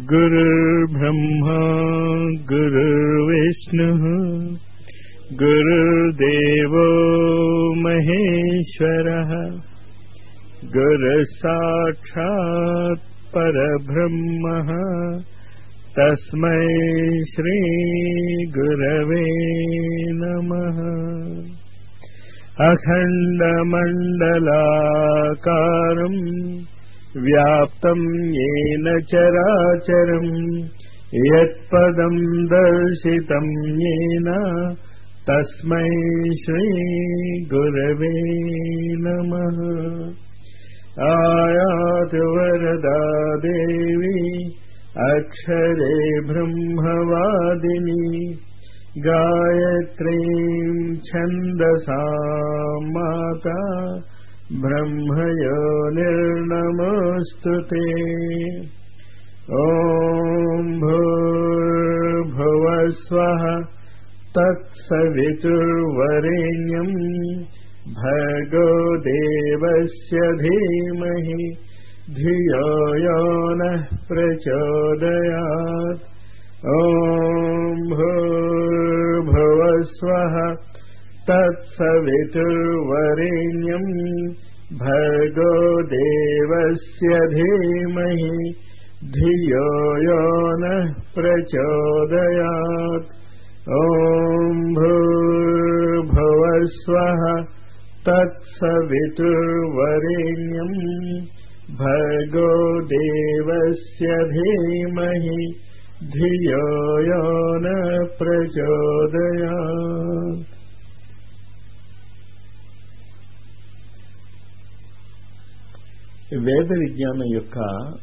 गुरुर्ब्रह्मा गुरुर्विष्णुः गुरुर्देवो महेश्वरः गुरुसाक्षात् परब्रह्मः तस्मै श्रीगुरवे नमः अखण्डमण्डलाकारम् व्याप्तम् येन चराचरम् यत्पदम् दर्शितम् येन तस्मै श्रीगुरवे नमः आयातु वरदा देवी अक्षरे ब्रह्मवादिनी गायत्रीम् छन्दसा माता ब्रह्मयो निर्नमोऽस्तु ते ॐ भूर्भुवस्वः तत्सवितुर्वरेण्यम् भर्गो देवस्य धीमहि धियो यो नः प्रचोदयात् ॐ भूर्भुवस्वः तत्सवितुर्वरेण्यम् भर्गो देवस्य धीमहि धियो यो नः प्रचोदयात् ॐ भूर्भुवस्वः तत्सवितुर्वरेण्यम् भर्गो देवस्य धीमहि धियो यो न प्रचोदयात् వేద విజ్ఞానం యొక్క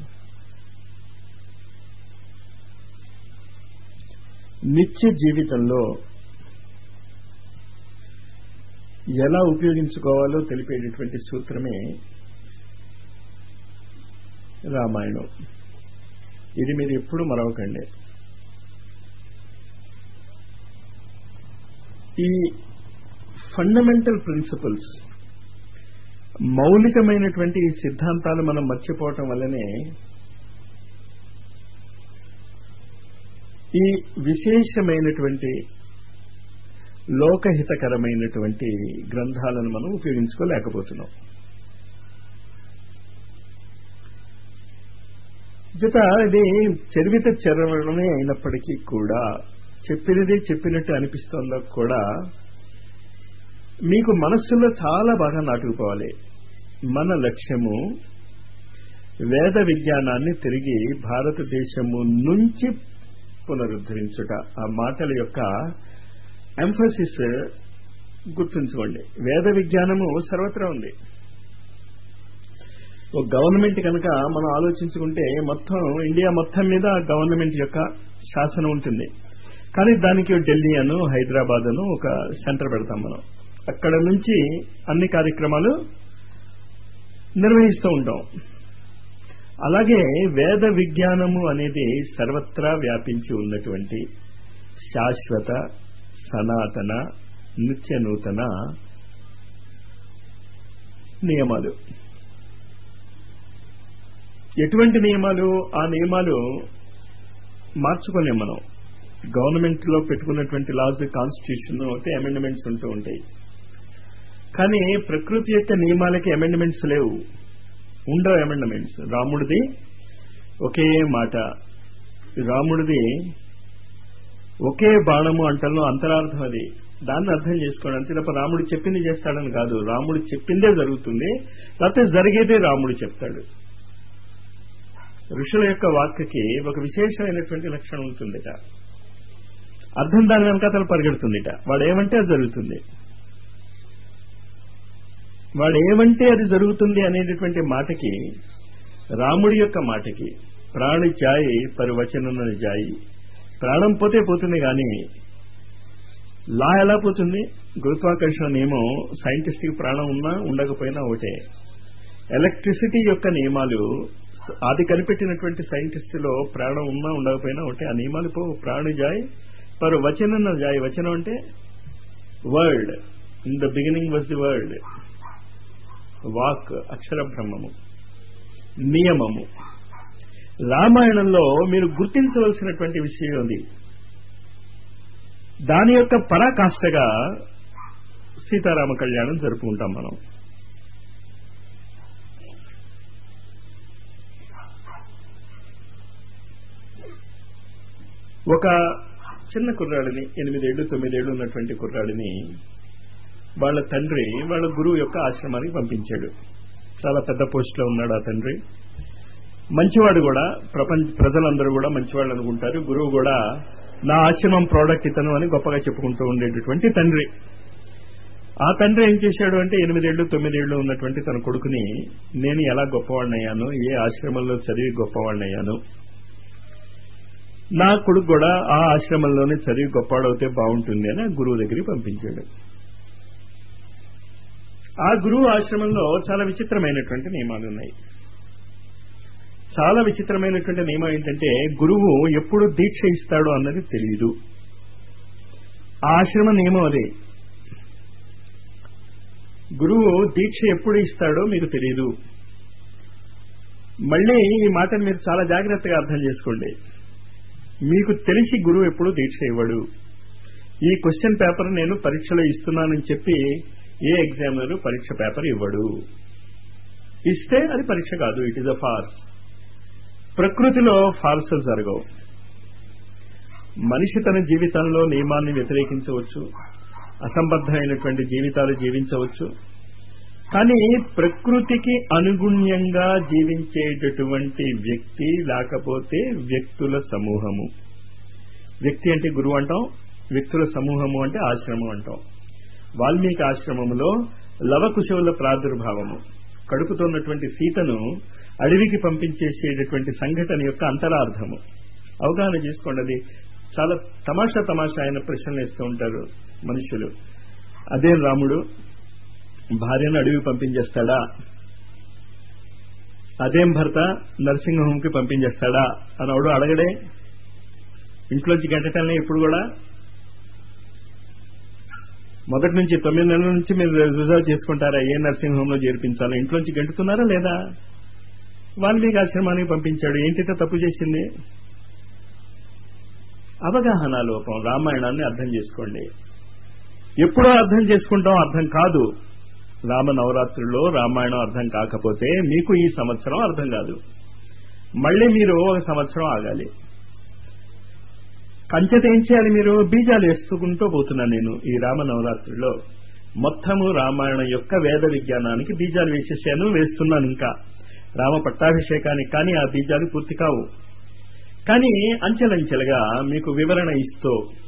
నిత్య జీవితంలో ఎలా ఉపయోగించుకోవాలో తెలిపేటటువంటి సూత్రమే రామాయణం ఇది మీరు ఎప్పుడు మరవకండి ఈ ఫండమెంటల్ ప్రిన్సిపల్స్ మౌలికమైనటువంటి ఈ సిద్ధాంతాలు మనం మర్చిపోవటం వల్లనే ఈ విశేషమైనటువంటి లోకహితకరమైనటువంటి గ్రంథాలను మనం ఉపయోగించుకోలేకపోతున్నాం జత ఇది చరివిత చరవడమే అయినప్పటికీ కూడా చెప్పినది చెప్పినట్టు అనిపిస్తోందో కూడా మీకు మనస్సులో చాలా బాగా నాటుకుపోవాలి మన లక్ష్యము వేద విజ్ఞానాన్ని తిరిగి భారతదేశము నుంచి పునరుద్ధరించుట ఆ మాటల యొక్క ఎంఫసిస్ గుర్తుంచుకోండి వేద విజ్ఞానము సర్వత్రా ఉంది ఒక గవర్నమెంట్ కనుక మనం ఆలోచించుకుంటే మొత్తం ఇండియా మొత్తం మీద గవర్నమెంట్ యొక్క శాసనం ఉంటుంది కానీ దానికి ఢిల్లీ అను హైదరాబాద్ అను ఒక సెంటర్ పెడతాం మనం అక్కడ నుంచి అన్ని కార్యక్రమాలు నిర్వహిస్తూ ఉంటాం అలాగే వేద విజ్ఞానము అనేది సర్వత్రా వ్యాపించి ఉన్నటువంటి శాశ్వత సనాతన నిత్య నూతన నియమాలు ఎటువంటి నియమాలు ఆ నియమాలు మార్చుకోలేం మనం గవర్నమెంట్ లో పెట్టుకున్నటువంటి లాస్ కాన్స్టిట్యూషన్ అయితే అమెండ్మెంట్స్ ఉంటూ ఉంటాయి కానీ ప్రకృతి యొక్క నియమాలకి అమెండ్మెంట్స్ లేవు ఉండవు అమెండ్మెంట్స్ రాముడిది ఒకే మాట రాముడిది ఒకే బాణము అంటల్లో అంతరార్థం అది దాన్ని అర్థం చేసుకోండి అంతే తప్ప రాముడు చెప్పింది చేస్తాడని కాదు రాముడు చెప్పిందే జరుగుతుంది లేకపోతే జరిగేదే రాముడు చెప్తాడు ఋషుల యొక్క వాక్యకి ఒక విశేషమైనటువంటి లక్షణం ఉంటుందిట అర్థం దాని వెనకాతలు పరిగెడుతుందిట వాడు ఏమంటే అది జరుగుతుంది వాడు ఏమంటే అది జరుగుతుంది అనేటటువంటి మాటకి రాముడి యొక్క మాటకి ప్రాణి జాయి పరివచన జాయి ప్రాణం పోతే పోతుంది కానీ లా ఎలా పోతుంది గురుత్వాకర్షణ నియమం సైంటిస్ట్ కి ప్రాణం ఉన్నా ఉండకపోయినా ఒకటే ఎలక్ట్రిసిటీ యొక్క నియమాలు అది కనిపెట్టినటువంటి సైంటిస్టులో ప్రాణం ఉన్నా ఉండకపోయినా ఒకటే ఆ నియమాలు పో ప్రాణి జాయ్ పర్ వచన జాయ్ వచనం అంటే word in the beginning was the word వాక్ అక్షర బ్రహ్మము నియమము రామాయణంలో మీరు గుర్తించవలసినటువంటి విషయం ఉంది దాని యొక్క పరాకాష్ఠగా సీతారామ కళ్యాణం జరుపుకుంటాం మనం ఒక చిన్న కుర్రాడిని ఎనిమిదేళ్లు తొమ్మిదేళ్లు ఉన్నటువంటి కుర్రాడిని వాళ్ళ తండ్రి వాళ్ళ గురువు యొక్క ఆశ్రమానికి పంపించాడు చాలా పెద్ద పోస్ట్ లో ఉన్నాడు ఆ తండ్రి మంచివాడు కూడా ప్రపంచ ప్రజలందరూ కూడా మంచివాళ్ళు అనుకుంటారు గురువు కూడా నా ఆశ్రమం ప్రోడక్ట్ ఇతను అని గొప్పగా చెప్పుకుంటూ ఉండేటటువంటి తండ్రి ఆ తండ్రి ఏం చేశాడు అంటే ఎనిమిదేళ్లు తొమ్మిదేళ్లు ఉన్నటువంటి తన కొడుకుని నేను ఎలా గొప్పవాడినయ్యాను ఏ ఆశ్రమంలో చదివి గొప్పవాడినయ్యాను నా కొడుకు కూడా ఆ ఆశ్రమంలోనే చదివి గొప్పవాడవుతే బాగుంటుంది అని ఆ గురువు దగ్గరికి పంపించాడు ఆ గురువు ఆశ్రమంలో చాలా విచిత్రమైనటువంటి నియమాలు ఉన్నాయి చాలా విచిత్రమైనటువంటి నియమం ఏంటంటే గురువు ఎప్పుడు దీక్ష ఇస్తాడో అన్నది తెలియదు ఆ ఆశ్రమ నియమం అదే గురువు దీక్ష ఎప్పుడు ఇస్తాడో మీకు తెలియదు మళ్ళీ ఈ మాటను మీరు చాలా జాగ్రత్తగా అర్థం చేసుకోండి మీకు తెలిసి గురువు ఎప్పుడు దీక్ష ఇవ్వడు ఈ క్వశ్చన్ పేపర్ నేను పరీక్షలో ఇస్తున్నానని చెప్పి ఏ ఎగ్జామినర్ పరీక్ష పేపర్ ఇవ్వడు ఇస్తే అది పరీక్ష కాదు ఇట్ ఈస్ అ ఫార్స్ ప్రకృతిలో ఫార్స్ జరగవు మనిషి తన జీవితంలో నియమాన్ని వ్యతిరేకించవచ్చు అసంబద్ధమైనటువంటి జీవితాలు జీవించవచ్చు కానీ ప్రకృతికి అనుగుణ్యంగా జీవించేటటువంటి వ్యక్తి లేకపోతే వ్యక్తుల సమూహము వ్యక్తి అంటే గురువు అంటాం వ్యక్తుల సమూహము అంటే ఆశ్రమం అంటాం వాల్మీకి ఆశ్రమంలో లవకుశవుల ప్రాదుర్భావము కడుపుతున్నటువంటి సీతను అడవికి పంపించేసేటటువంటి సంఘటన యొక్క అంతరార్థము అవగాహన చేసుకోండి అది చాలా తమాషా తమాషా ఆయన ప్రశ్నలు వేస్తూ ఉంటారు మనుషులు అదే రాముడు భార్యను అడవి పంపించేస్తాడా అదేం భర్త నర్సింగ్ హోమ్ కి పంపించేస్తాడా అని అవడు అడగడే ఇంట్లోంచి గంటటల్ని ఇప్పుడు కూడా మొదటి నుంచి తొమ్మిది నెలల నుంచి మీరు రిజర్వ్ చేసుకుంటారా ఏ నర్సింగ్ హోమ్ లో చేర్పించాలో ఇంట్లోంచి గంటుతున్నారా లేదా వాల్మీకి ఆశ్రమానికి పంపించాడు ఏంటితో తప్పు చేసింది అవగాహన లోపం రామాయణాన్ని అర్థం చేసుకోండి ఎప్పుడో అర్థం చేసుకుంటాం అర్థం కాదు రామ నవరాత్రుల్లో రామాయణం అర్థం కాకపోతే మీకు ఈ సంవత్సరం అర్థం కాదు మళ్ళీ మీరు ఒక సంవత్సరం ఆగాలి కంచెత ఏం చేయాలి మీరు బీజాలు వేసుకుంటూ పోతున్నాను నేను ఈ రామ నవరాత్రిలో మొత్తము రామాయణం యొక్క వేద విజ్ఞానానికి బీజాలు వేసేసాను వేస్తున్నాను ఇంకా రామ పట్టాభిషేకానికి కానీ ఆ బీజాలు పూర్తి కావు కానీ అంచెలంచెలుగా మీకు వివరణ ఇస్తూ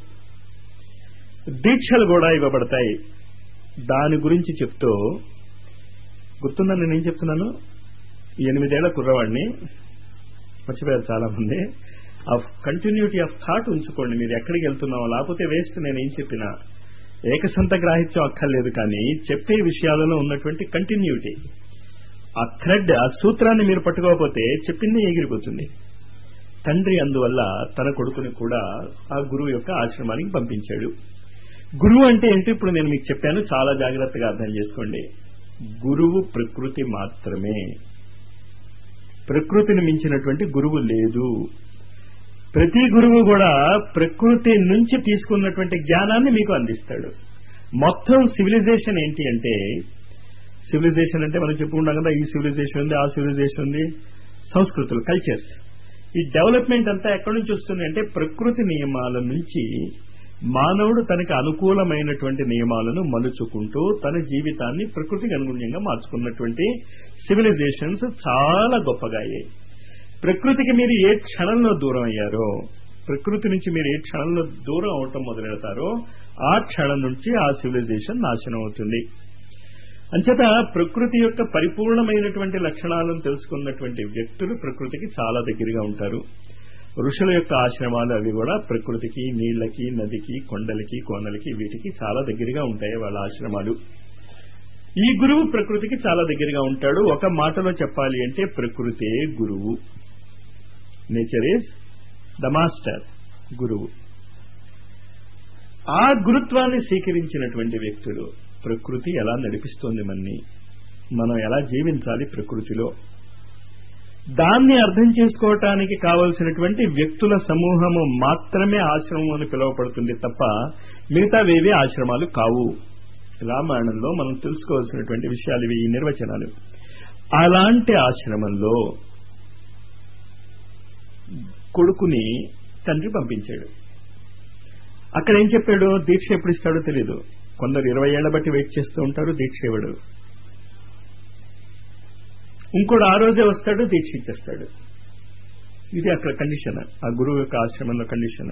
దీక్షలు కూడా ఇవ్వబడతాయి దాని గురించి చెప్తూ గుర్తుందా నేనేం చెప్తున్నాను ఎనిమిదేళ్ల కుర్రవాడిని మర్చిపోయారు చాలా మంది ఆ కంటిన్యూటీ ఆఫ్ థాట్ ఉంచుకోండి మీరు ఎక్కడికి వెళ్తున్నామో లేకపోతే వేస్ట్ నేనేం చెప్పినా ఏకసంత గ్రాహిత్యం అక్కర్లేదు కానీ చెప్పే విషయాలలో ఉన్నటువంటి కంటిన్యూటీ ఆ థ్రెడ్ ఆ సూత్రాన్ని మీరు పట్టుకోకపోతే చెప్పింది ఎగిరిపోతుంది తండ్రి అందువల్ల తన కొడుకుని కూడా ఆ గురువు యొక్క ఆశ్రమానికి పంపించాడు గురువు అంటే ఏంటి ఇప్పుడు నేను మీకు చెప్పాను చాలా జాగ్రత్తగా అర్థం చేసుకోండి గురువు ప్రకృతి మాత్రమే ప్రకృతిని మించినటువంటి గురువు లేదు ప్రతి గురువు కూడా ప్రకృతి నుంచి తీసుకున్నటువంటి జ్ఞానాన్ని మీకు అందిస్తాడు మొత్తం సివిలైజేషన్ ఏంటి అంటే సివిలైజేషన్ అంటే మనం చెప్పుకుంటాం కదా ఈ సివిలైజేషన్ ఉంది ఆ సివిలైజేషన్ ఉంది సంస్కృతులు కల్చర్స్ ఈ డెవలప్మెంట్ అంతా ఎక్కడి నుంచి వస్తుంది అంటే ప్రకృతి నియమాల నుంచి మానవుడు తనకి అనుకూలమైనటువంటి నియమాలను మలుచుకుంటూ తన జీవితాన్ని ప్రకృతికి అనుగుణ్యంగా మార్చుకున్నటువంటి సివిలైజేషన్స్ చాలా గొప్పగా అయ్యాయి ప్రకృతికి మీరు ఏ క్షణంలో దూరం అయ్యారో ప్రకృతి నుంచి మీరు ఏ క్షణంలో దూరం అవటం మొదలెడతారో ఆ క్షణం నుంచి ఆ సివిలైజేషన్ నాశనం అవుతుంది అంచేత ప్రకృతి యొక్క పరిపూర్ణమైనటువంటి లక్షణాలను తెలుసుకున్నటువంటి వ్యక్తులు ప్రకృతికి చాలా దగ్గరగా ఉంటారు ఋషుల యొక్క ఆశ్రమాలు అవి కూడా ప్రకృతికి నీళ్లకి నదికి కొండలకి కోనలకి వీటికి చాలా దగ్గరగా ఉంటాయి వాళ్ళ ఆశ్రమాలు ఈ గురువు ప్రకృతికి చాలా దగ్గరగా ఉంటాడు ఒక మాటలో చెప్పాలి అంటే ప్రకృతే గురువు నేచర్ ఈజ్ ద మాస్టర్ గురువు ఆ గురుత్వాన్ని స్వీకరించినటువంటి వ్యక్తులు ప్రకృతి ఎలా నడిపిస్తోంది మన్ని మనం ఎలా జీవించాలి ప్రకృతిలో దాన్ని అర్థం చేసుకోవటానికి కావలసినటువంటి వ్యక్తుల సమూహము మాత్రమే ఆశ్రమం అని పిలువపడుతుంది తప్ప మిగతావేవి ఆశ్రమాలు కావు రామాయణంలో మనం తెలుసుకోవాల్సినటువంటి విషయాలు ఇవి ఈ నిర్వచనాలు అలాంటి ఆశ్రమంలో కొడుకుని తండ్రి పంపించాడు అక్కడ ఏం చెప్పాడు దీక్ష ఎప్పుడు ఇస్తాడో తెలియదు కొందరు ఇరవై ఏళ్ల బట్టి వెయిట్ చేస్తూ ఉంటారు దీక్ష ఇవ్వడు ఇంకోటి ఆ రోజే వస్తాడు దీక్ష ఇచ్చేస్తాడు ఇది అక్కడ కండిషన్ ఆ గురువు యొక్క ఆశ్రమంలో కండిషన్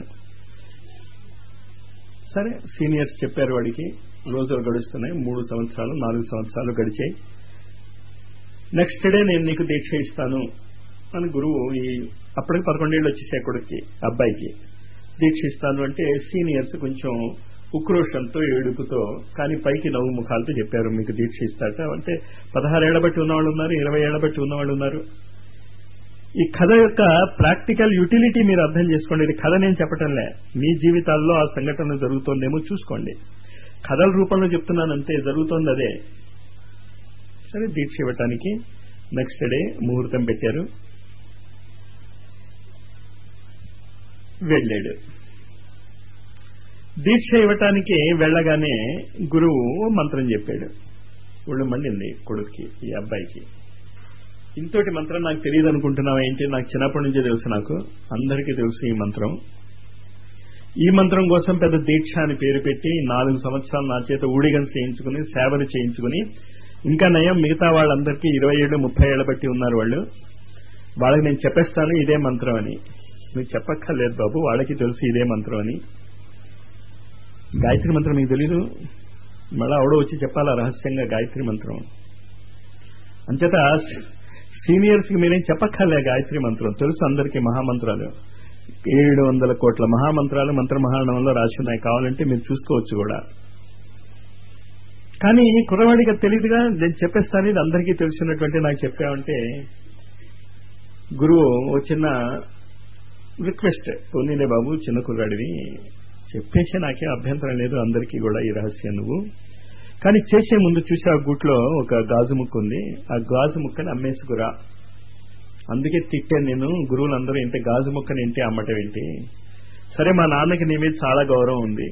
సరే సీనియర్స్ చెప్పారు వాడికి రోజులు గడుస్తున్నాయి మూడు సంవత్సరాలు నాలుగు సంవత్సరాలు గడిచాయి నెక్స్ట్ డే నేను నీకు దీక్ష ఇస్తాను అని గురువు ఈ అప్పటికి పదకొండేళ్ళు వచ్చేసాయి కొడుక్కి అబ్బాయికి దీక్ష ఇస్తాను అంటే సీనియర్స్ కొంచెం ఉక్రోషంతో ఏడుపుతో కానీ పైకి నవ్వు ముఖాలతో చెప్పారు మీకు దీక్ష ఇస్తాట అంటే పదహారేళ్ల బట్టి ఉన్నవాళ్ళు ఉన్నారు ఇరవై ఏళ్ల బట్టి ఉన్నవాళ్ళు ఉన్నారు ఈ కథ యొక్క ప్రాక్టికల్ యూటిలిటీ మీరు అర్థం చేసుకోండి ఇది కథ నేను చెప్పటంలే మీ జీవితాల్లో ఆ సంఘటన జరుగుతోందేమో చూసుకోండి కథల రూపంలో చెప్తున్నానంతే జరుగుతోంది అదే సరే దీక్ష ఇవ్వటానికి నెక్స్ట్ డే ముహూర్తం పెట్టారు వెళ్ళాడు దీక్ష ఇవ్వటానికి వెళ్ళగానే గురువు మంత్రం చెప్పాడు ఒళ్ళు మండింది కొడుక్కి ఈ అబ్బాయికి ఇంతటి మంత్రం నాకు తెలియదు అనుకుంటున్నావు ఏంటి నాకు చిన్నప్పటి నుంచే తెలుసు నాకు అందరికీ తెలుసు ఈ మంత్రం ఈ మంత్రం కోసం పెద్ద దీక్ష అని పేరు పెట్టి నాలుగు సంవత్సరాలు నా చేత ఊడిగం చేయించుకుని సేవలు చేయించుకుని ఇంకా నయం మిగతా వాళ్ళందరికీ ఇరవై ఏళ్ళు ముప్పై ఏళ్ల బట్టి ఉన్నారు వాళ్ళు వాళ్ళకి నేను చెప్పేస్తాను ఇదే మంత్రం అని నువ్వు చెప్పక్కర్లేదు బాబు వాళ్ళకి తెలుసు ఇదే మంత్రం అని గాయత్రి మంత్రం మీకు తెలీదు మళ్ళా ఆవిడ వచ్చి చెప్పాలా రహస్యంగా గాయత్రి మంత్రం అంచేత సీనియర్స్ కి మీరేం చెప్పక్కర్లే గాయత్రి మంత్రం తెలుసు అందరికీ మహామంత్రాలు ఏడు వందల కోట్ల మహామంత్రాలు మంత్ర మహారణంలో రాసి ఉన్నాయి కావాలంటే మీరు చూసుకోవచ్చు కూడా కానీ కుర్రవాడికి తెలియదుగా నేను చెప్పేస్తాను ఇది అందరికీ తెలిసినటువంటి నాకు చెప్పామంటే గురువు ఓ చిన్న రిక్వెస్ట్ పోనీలే బాబు చిన్న కుర్రాడివి చెప్పేసి నాకే అభ్యంతరం లేదు అందరికీ కూడా ఈ రహస్యం నువ్వు కానీ చేసే ముందు చూసి ఆ గూట్లో ఒక గాజు ముక్క ఉంది ఆ గాజు ముక్కని అమ్మేసుకురా అందుకే తిట్టాను నేను గురువులందరూ ఇంత గాజు ముక్కని ఏంటి అమ్మటం ఏంటి సరే మా నాన్నకి నీ మీద చాలా గౌరవం ఉంది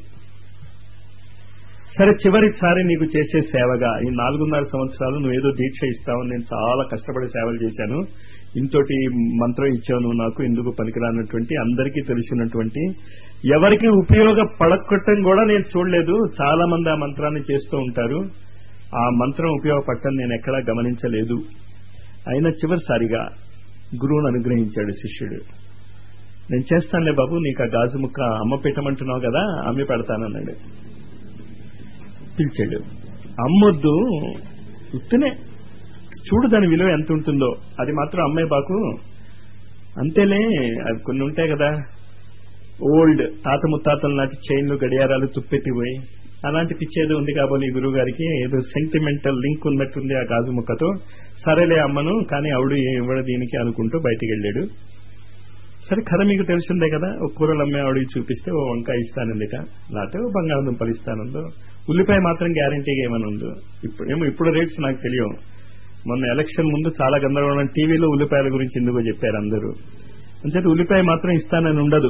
సరే చివరిసారి నీకు చేసే సేవగా ఈ నాలుగున్నర సంవత్సరాలు నువ్వేదో దీక్ష ఇస్తావు నేను చాలా కష్టపడి సేవలు చేశాను ఇంతటి మంత్రం ఇచ్చావు నువ్వు నాకు ఇందుకు పనికిరానటువంటి అందరికీ తెలిసినటువంటి ఎవరికి ఉపయోగపడకటం కూడా నేను చూడలేదు చాలా మంది ఆ మంత్రాన్ని చేస్తూ ఉంటారు ఆ మంత్రం ఉపయోగపడటం నేను ఎక్కడా గమనించలేదు అయినా చివరిసారిగా గురువును అనుగ్రహించాడు శిష్యుడు నేను చేస్తానులే బాబు నీకు ఆ గాజు ముక్క అమ్మ పెట్టమంటున్నావు కదా అమ్మి పెడతానన్నాడు పిలిచాడు అమ్మొద్దు ఉత్తునే చూడు దాని విలువ ఎంత ఉంటుందో అది మాత్రం అమ్మాయి బాకు అంతేలే అవి కొన్ని ఉంటాయి కదా ఓల్డ్ తాత ముత్తాతల నాటి చైన్లు గడియారాలు తుప్పెట్టిపోయి అలాంటి పిచ్చి ఏదో ఉంది కాబోలు ఈ గురువు గారికి ఏదో సెంటిమెంటల్ లింక్ ఉన్నట్టుంది ఆ గాజు ముక్కతో సరేలే అమ్మను కానీ ఆవిడ ఇవ్వడ దీనికి అనుకుంటూ బయటికి వెళ్ళాడు సరే కథ మీకు తెలిసిందే కదా ఒక కూరలు అమ్మే ఆవిడకి చూపిస్తే ఓ వంకాయ ఇస్తానందిట లేకపోతే ఓ బంగాళదుంపలు ఇస్తానుందో ఉల్లిపాయ మాత్రం గ్యారంటీగా ఏమైనా ఉందో ఇప్పుడు ఏమో ఇప్పుడు రేట్స్ నాకు తెలియవు మొన్న ఎలక్షన్ ముందు చాలా గందరగోళం టీవీలో ఉల్లిపాయల గురించి ఎందుకో చెప్పారు అందరూ అంచేత ఉల్లిపాయ మాత్రం ఇస్తానని ఉండదు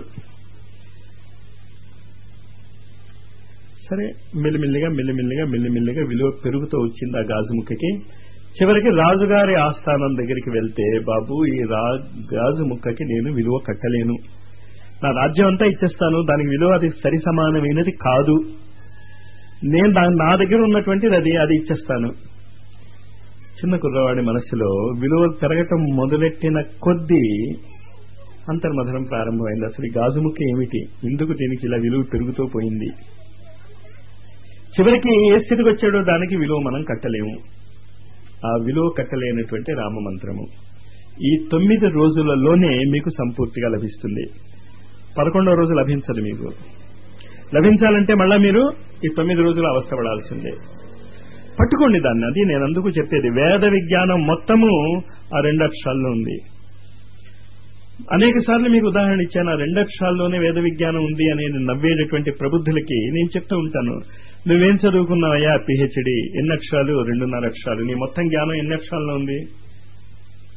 సరే మెల్లిమెల్లిగా మెల్లిమెల్లిగా మెల్లిమెల్లిగా విలువ పెరుగుతూ వచ్చింది ఆ గాజు ముక్కకి చివరికి రాజుగారి ఆస్థానం దగ్గరికి వెళ్తే బాబు ఈ రా గాజు ముక్కకి నేను విలువ కట్టలేను నా రాజ్యం అంతా ఇచ్చేస్తాను దానికి విలువ అది సరి సమానమైనది కాదు నేను దాని నా దగ్గర ఉన్నటువంటిది అది అది ఇచ్చేస్తాను చిన్న కుర్రవాడి మనస్సులో విలువ పెరగటం మొదలెట్టిన కొద్దీ అంతర్మథనం ప్రారంభమైంది అసలు ఈ గాజు ముక్క ఏమిటి ఎందుకు దీనికి ఇలా విలువ పెరుగుతూ పోయింది చివరికి ఏ స్థితికి వచ్చాడో దానికి విలువ మనం కట్టలేము ఆ విలువ కట్టలేనటువంటి రామమంత్రము ఈ తొమ్మిది రోజులలోనే మీకు సంపూర్తిగా లభిస్తుంది పదకొండవ రోజు లభించదు మీకు లభించాలంటే మళ్ళా మీరు ఈ తొమ్మిది రోజులు అవస్థపడాల్సిందే పట్టుకోండి దాన్ని అది నేను అందుకు చెప్పేది వేద విజ్ఞానం మొత్తము ఆ రెండు అక్షరాల్లో ఉంది అనేక సార్లు మీకు ఉదాహరణ ఇచ్చాను ఆ రెండు అక్షరాల్లోనే వేద విజ్ఞానం ఉంది అని నవ్వేటటువంటి ప్రబుద్ధులకి నేను చెప్తూ ఉంటాను నువ్వేం చదువుకున్నావయ్యా పిహెచ్డి ఎన్ని అక్షరాలు రెండున్నర అక్షరాలు నీ మొత్తం జ్ఞానం ఎన్ని అక్షరాల్లో ఉంది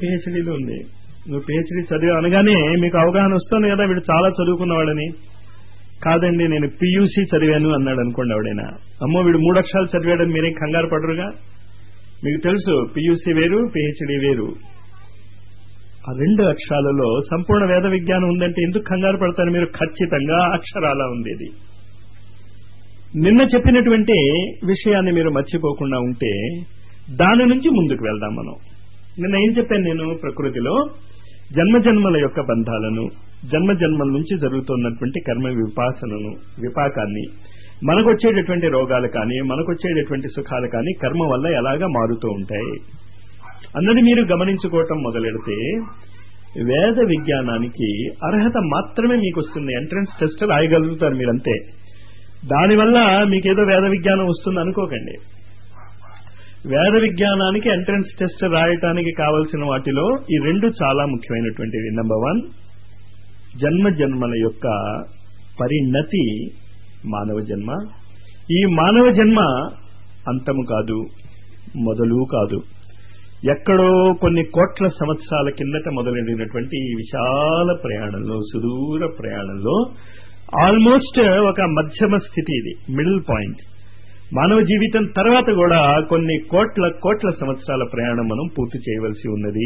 పిహెచ్డీలో ఉంది నువ్వు పిహెచ్డీ చదివా అనగానే మీకు అవగాహన వస్తుంది కదా వీడు చాలా చదువుకున్నవాడని కాదండి నేను పియూసీ చదివాను అన్నాడు అనుకోండి ఎవడైనా అమ్మో వీడు మూడు అక్షరాలు చదివాడని మీరేం కంగారు పడరుగా మీకు తెలుసు పియూసీ వేరు పిహెచ్డీ వేరు ఆ రెండు అక్షరాలలో సంపూర్ణ వేద విజ్ఞానం ఉందంటే ఎందుకు కంగారు పడతారు మీరు ఖచ్చితంగా అక్షరాల ఉండేది నిన్న చెప్పినటువంటి విషయాన్ని మీరు మర్చిపోకుండా ఉంటే దాని నుంచి ముందుకు వెళ్దాం మనం నిన్న ఏం చెప్పాను నేను ప్రకృతిలో జన్మ జన్మల యొక్క బంధాలను జన్మ జన్మల నుంచి జరుగుతున్నటువంటి కర్మ విపాసనను విపాకాన్ని మనకు వచ్చేటటువంటి రోగాలు కానీ మనకు వచ్చేటటువంటి సుఖాలు కానీ కర్మ వల్ల ఎలాగా మారుతూ ఉంటాయి అన్నది మీరు గమనించుకోవటం మొదలెడితే వేద విజ్ఞానానికి అర్హత మాత్రమే మీకు వస్తుంది ఎంట్రన్స్ టెస్ట్ రాయగలుగుతారు మీరంతే దానివల్ల మీకేదో వేద విజ్ఞానం వస్తుంది అనుకోకండి వేద విజ్ఞానానికి ఎంట్రన్స్ టెస్ట్ రాయటానికి కావలసిన వాటిలో ఈ రెండు చాలా ముఖ్యమైనటువంటివి నెంబర్ వన్ జన్మ జన్మల యొక్క పరిణతి మానవ జన్మ ఈ మానవ జన్మ అంతము కాదు మొదలు కాదు ఎక్కడో కొన్ని కోట్ల సంవత్సరాల కిందట మొదలైనటువంటి ఈ విశాల ప్రయాణంలో సుదూర ప్రయాణంలో ఆల్మోస్ట్ ఒక మధ్యమ స్థితి ఇది మిడిల్ పాయింట్ మానవ జీవితం తర్వాత కూడా కొన్ని కోట్ల కోట్ల సంవత్సరాల ప్రయాణం మనం పూర్తి చేయవలసి ఉన్నది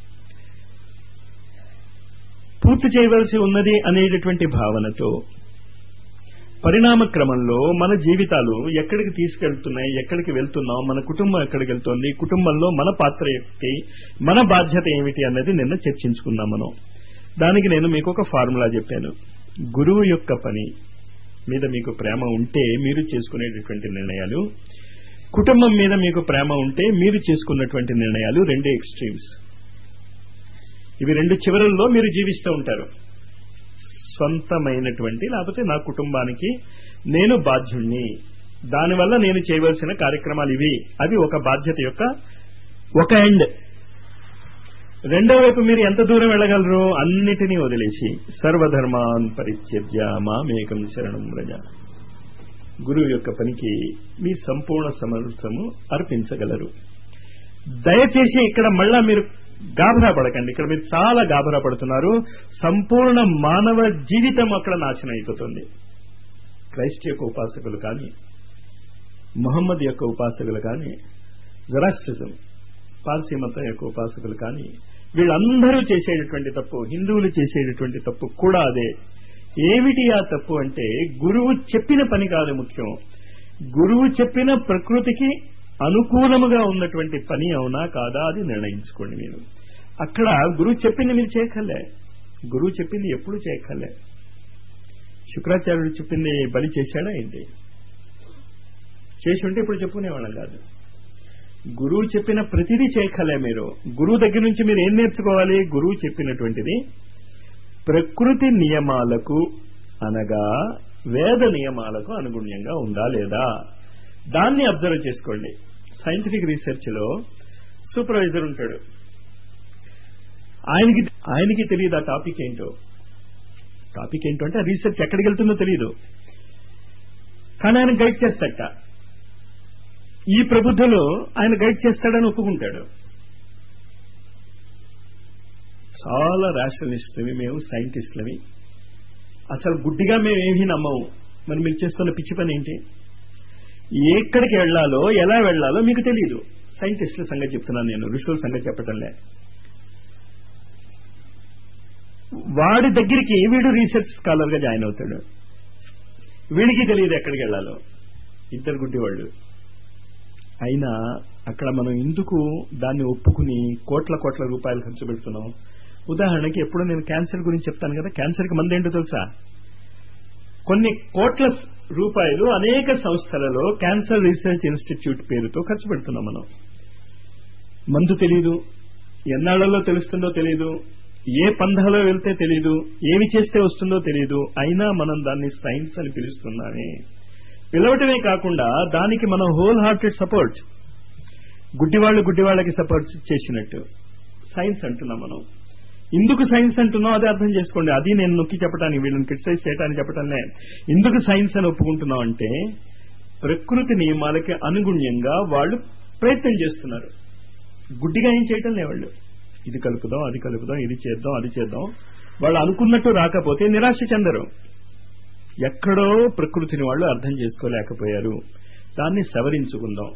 పూర్తి చేయవలసి ఉన్నది అనేటటువంటి భావనతో పరిణామ క్రమంలో మన జీవితాలు ఎక్కడికి తీసుకెళ్తున్నాయి ఎక్కడికి వెళ్తున్నాం మన కుటుంబం ఎక్కడికి వెళ్తోంది కుటుంబంలో మన పాత్ర ఏమిటి మన బాధ్యత ఏమిటి అన్నది నిన్న చర్చించుకున్నాం మనం దానికి నేను మీకు ఒక ఫార్ములా చెప్పాను గురువు యొక్క పని మీద మీకు ప్రేమ ఉంటే మీరు చేసుకునేటటువంటి నిర్ణయాలు కుటుంబం మీద మీకు ప్రేమ ఉంటే మీరు చేసుకున్నటువంటి నిర్ణయాలు రెండే ఎక్స్ట్రీమ్స్ ఇవి రెండు చివరల్లో మీరు జీవిస్తూ ఉంటారు సొంతమైనటువంటి లేకపోతే నా కుటుంబానికి నేను బాధ్యుణ్ణి దానివల్ల నేను చేయవలసిన కార్యక్రమాలు ఇవి అవి ఒక బాధ్యత యొక్క ఒక ఎండ్ రెండో వైపు మీరు ఎంత దూరం వెళ్ళగలరు అన్నిటినీ వదిలేసి సర్వధర్మాన్ పరిత్యజ్య మామేకం శరణం వ్రజ గురువు యొక్క పనికి మీ సంపూర్ణ సమర్థము అర్పించగలరు దయచేసి ఇక్కడ మళ్ళా మీరు గాభరా పడకండి ఇక్కడ మీరు చాలా గాభరా పడుతున్నారు సంపూర్ణ మానవ జీవితం అక్కడ నాశనం అయిపోతుంది క్రైస్ట్ యొక్క ఉపాసకులు కానీ మొహమ్మద్ యొక్క ఉపాసకులు కానీ జరాస్ట్రిజం పార్సీ మతం యొక్క ఉపాసకులు కానీ వీళ్ళందరూ చేసేటటువంటి తప్పు హిందువులు చేసేటటువంటి తప్పు కూడా అదే ఏమిటి ఆ తప్పు అంటే గురువు చెప్పిన పని కాదు ముఖ్యం గురువు చెప్పిన ప్రకృతికి అనుకూలముగా ఉన్నటువంటి పని అవునా కాదా అది నిర్ణయించుకోండి మీరు అక్కడ గురువు చెప్పింది మీరు చేయక్కర్లే గురువు చెప్పింది ఎప్పుడు చేయక్కర్లే శుక్రాచార్యుడు చెప్పింది బలి చేశాడా ఏంటి చేసి ఉంటే ఇప్పుడు చెప్పుకునేవాళ్ళం కాదు గురువు చెప్పిన ప్రతిదీ చేయక్కర్లే మీరు గురువు దగ్గర నుంచి మీరు ఏం నేర్చుకోవాలి గురువు చెప్పినటువంటిది ప్రకృతి నియమాలకు అనగా వేద నియమాలకు అనుగుణ్యంగా ఉందా లేదా దాన్ని అబ్జర్వ్ చేసుకోండి సైంటిఫిక్ రీసెర్చ్ లో సూపర్వైజర్ ఉంటాడు ఆయనకి ఆయనకి తెలియదు ఆ టాపిక్ ఏంటో టాపిక్ ఏంటో అంటే ఆ రీసెర్చ్ ఎక్కడికి వెళ్తుందో తెలియదు కానీ ఆయన గైడ్ చేస్తాట ఈ ప్రబుద్ధులు ఆయన గైడ్ చేస్తాడని ఒప్పుకుంటాడు చాలా రేషనలిస్టులవి మేము సైంటిస్టులవి అసలు గుడ్డిగా మేము ఏమీ నమ్మము మరి మీరు చేస్తున్న పిచ్చి పని ఏంటి ఎక్కడికి వెళ్లాలో ఎలా వెళ్లాలో మీకు తెలియదు సైంటిస్టుల సంగతి చెప్తున్నాను నేను ఋషుల సంగతి చెప్పటంలే వాడి దగ్గరికి వీడు రీసెర్చ్ స్కాలర్ గా జాయిన్ అవుతాడు వీడికి తెలియదు ఎక్కడికి వెళ్లాలో ఇద్దరు గుడ్డి వాళ్ళు అయినా అక్కడ మనం ఎందుకు దాన్ని ఒప్పుకుని కోట్ల కోట్ల రూపాయలు ఖర్చు పెడుతున్నాం ఉదాహరణకి ఎప్పుడు నేను క్యాన్సర్ గురించి చెప్తాను కదా క్యాన్సర్కి మందేంటో తెలుసా కొన్ని కోట్ల రూపాయలు అనేక సంస్థలలో క్యాన్సర్ రీసెర్చ్ ఇన్స్టిట్యూట్ పేరుతో ఖర్చు పెడుతున్నాం మనం మందు తెలీదు ఎన్నాళ్లలో తెలుస్తుందో తెలియదు ఏ పంధాలో వెళ్తే తెలియదు ఏమి చేస్తే వస్తుందో తెలియదు అయినా మనం దాన్ని సైన్స్ అని పిలుస్తున్నామే పిలవటమే కాకుండా దానికి మనం హోల్ హార్టెడ్ సపోర్ట్ గుడ్డివాళ్లు గుడ్డివాళ్లకి సపోర్ట్ చేసినట్టు సైన్స్ అంటున్నాం మనం ఎందుకు సైన్స్ అంటున్నాం అదే అర్థం చేసుకోండి అది నేను నొక్కి చెప్పడానికి వీళ్ళని క్రిటిసైజ్ చేయడానికి చెప్పటంలే ఎందుకు సైన్స్ అని ఒప్పుకుంటున్నాం అంటే ప్రకృతి నియమాలకి అనుగుణ్యంగా వాళ్ళు ప్రయత్నం చేస్తున్నారు గుడ్డిగా ఏం చేయటం లే వాళ్ళు ఇది కలుపుదాం అది కలుపుదాం ఇది చేద్దాం అది చేద్దాం వాళ్ళు అనుకున్నట్టు రాకపోతే నిరాశ చెందరు ఎక్కడో ప్రకృతిని వాళ్ళు అర్థం చేసుకోలేకపోయారు దాన్ని సవరించుకుందాం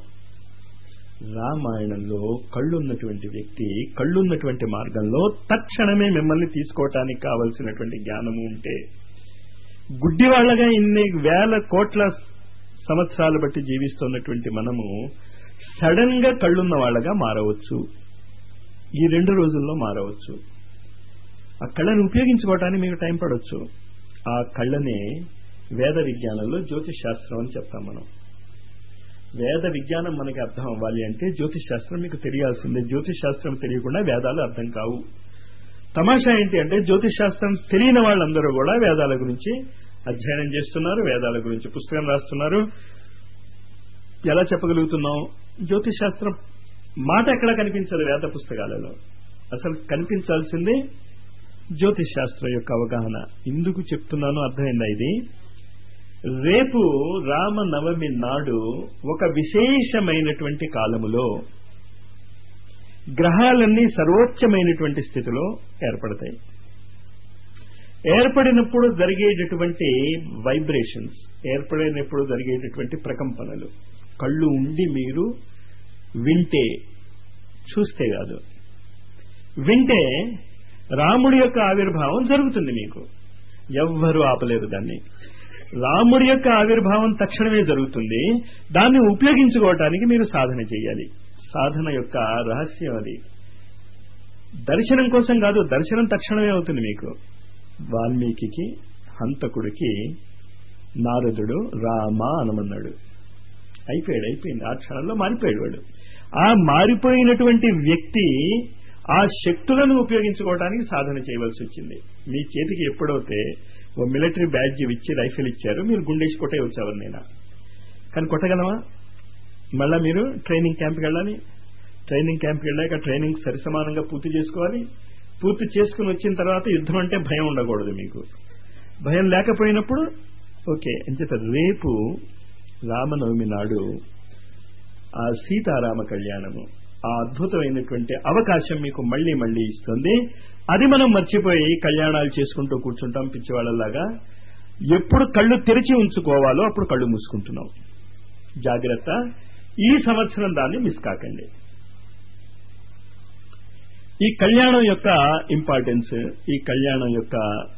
రామాయణంలో కళ్ళున్నటువంటి వ్యక్తి కళ్ళున్నటువంటి మార్గంలో తక్షణమే మిమ్మల్ని తీసుకోవటానికి కావలసినటువంటి జ్ఞానము ఉంటే గుడ్డివాళ్లగా ఇన్ని వేల కోట్ల సంవత్సరాలు బట్టి జీవిస్తున్నటువంటి మనము సడన్ గా కళ్ళున్న వాళ్ళగా మారవచ్చు ఈ రెండు రోజుల్లో మారవచ్చు ఆ కళ్ళని ఉపయోగించుకోవటానికి మీకు టైం పడవచ్చు ఆ కళ్ళనే వేద విజ్ఞానంలో జ్యోతిష్ శాస్త్రం అని చెప్తాం మనం వేద విజ్ఞానం మనకి అర్థం అవ్వాలి అంటే జ్యోతిష్ శాస్త్రం మీకు తెలియాల్సిందే జ్యోతిష్ శాస్త్రం తెలియకుండా వేదాలు అర్థం కావు తమాషా ఏంటి అంటే జ్యోతిష్ శాస్త్రం తెలియని వాళ్ళందరూ కూడా వేదాల గురించి అధ్యయనం చేస్తున్నారు వేదాల గురించి పుస్తకం రాస్తున్నారు ఎలా చెప్పగలుగుతున్నాం జ్యోతిష్ శాస్త్రం మాట ఎక్కడ కనిపించదు వేద పుస్తకాలలో అసలు కనిపించాల్సిందే జ్యోతిష్ శాస్త్రం యొక్క అవగాహన ఎందుకు చెప్తున్నానో అర్థమైందా ఇది రేపు రామనవమి నాడు ఒక విశేషమైనటువంటి కాలములో గ్రహాలన్నీ సర్వోచ్చమైనటువంటి స్థితిలో ఏర్పడతాయి ఏర్పడినప్పుడు జరిగేటటువంటి వైబ్రేషన్స్ ఏర్పడినప్పుడు జరిగేటటువంటి ప్రకంపనలు కళ్ళు ఉండి మీరు వింటే చూస్తే కాదు వింటే రాముడి యొక్క ఆవిర్భావం జరుగుతుంది మీకు ఎవ్వరూ ఆపలేరు దాన్ని రాముడి యొక్క ఆవిర్భావం తక్షణమే జరుగుతుంది దాన్ని ఉపయోగించుకోవటానికి మీరు సాధన చేయాలి సాధన యొక్క రహస్యం అది దర్శనం కోసం కాదు దర్శనం తక్షణమే అవుతుంది మీకు వాల్మీకి హంతకుడికి నారదుడు రామ అనమన్నాడు అయిపోయాడు అయిపోయింది ఆ క్షణంలో మారిపోయాడు వాడు ఆ మారిపోయినటువంటి వ్యక్తి ఆ శక్తులను ఉపయోగించుకోవడానికి సాధన చేయవలసి వచ్చింది మీ చేతికి ఎప్పుడైతే ఓ మిలిటరీ బ్యాడ్జ్ ఇచ్చి రైఫిల్ ఇచ్చారు మీరు గుండేసి కొట్టే వచ్చేవారు నేను కానీ కొట్టగలమా మళ్ళా మీరు ట్రైనింగ్ క్యాంప్కి వెళ్ళాలి ట్రైనింగ్ క్యాంప్కి వెళ్ళాక ట్రైనింగ్ సరిసమానంగా పూర్తి చేసుకోవాలి పూర్తి చేసుకుని వచ్చిన తర్వాత యుద్ధం అంటే భయం ఉండకూడదు మీకు భయం లేకపోయినప్పుడు ఓకే అంచేత రేపు రామనవమి నాడు ఆ సీతారామ కళ్యాణము ఆ అద్భుతమైనటువంటి అవకాశం మీకు మళ్లీ మళ్లీ ఇస్తుంది అది మనం మర్చిపోయి కళ్యాణాలు చేసుకుంటూ కూర్చుంటాం పిచ్చివాళ్ళలాగా ఎప్పుడు కళ్ళు తెరిచి ఉంచుకోవాలో అప్పుడు కళ్ళు మూసుకుంటున్నాం జాగ్రత్త ఈ సంవత్సరం దాన్ని మిస్ కాకండి ఈ కళ్యాణం యొక్క ఇంపార్టెన్స్ ఈ కళ్యాణం యొక్క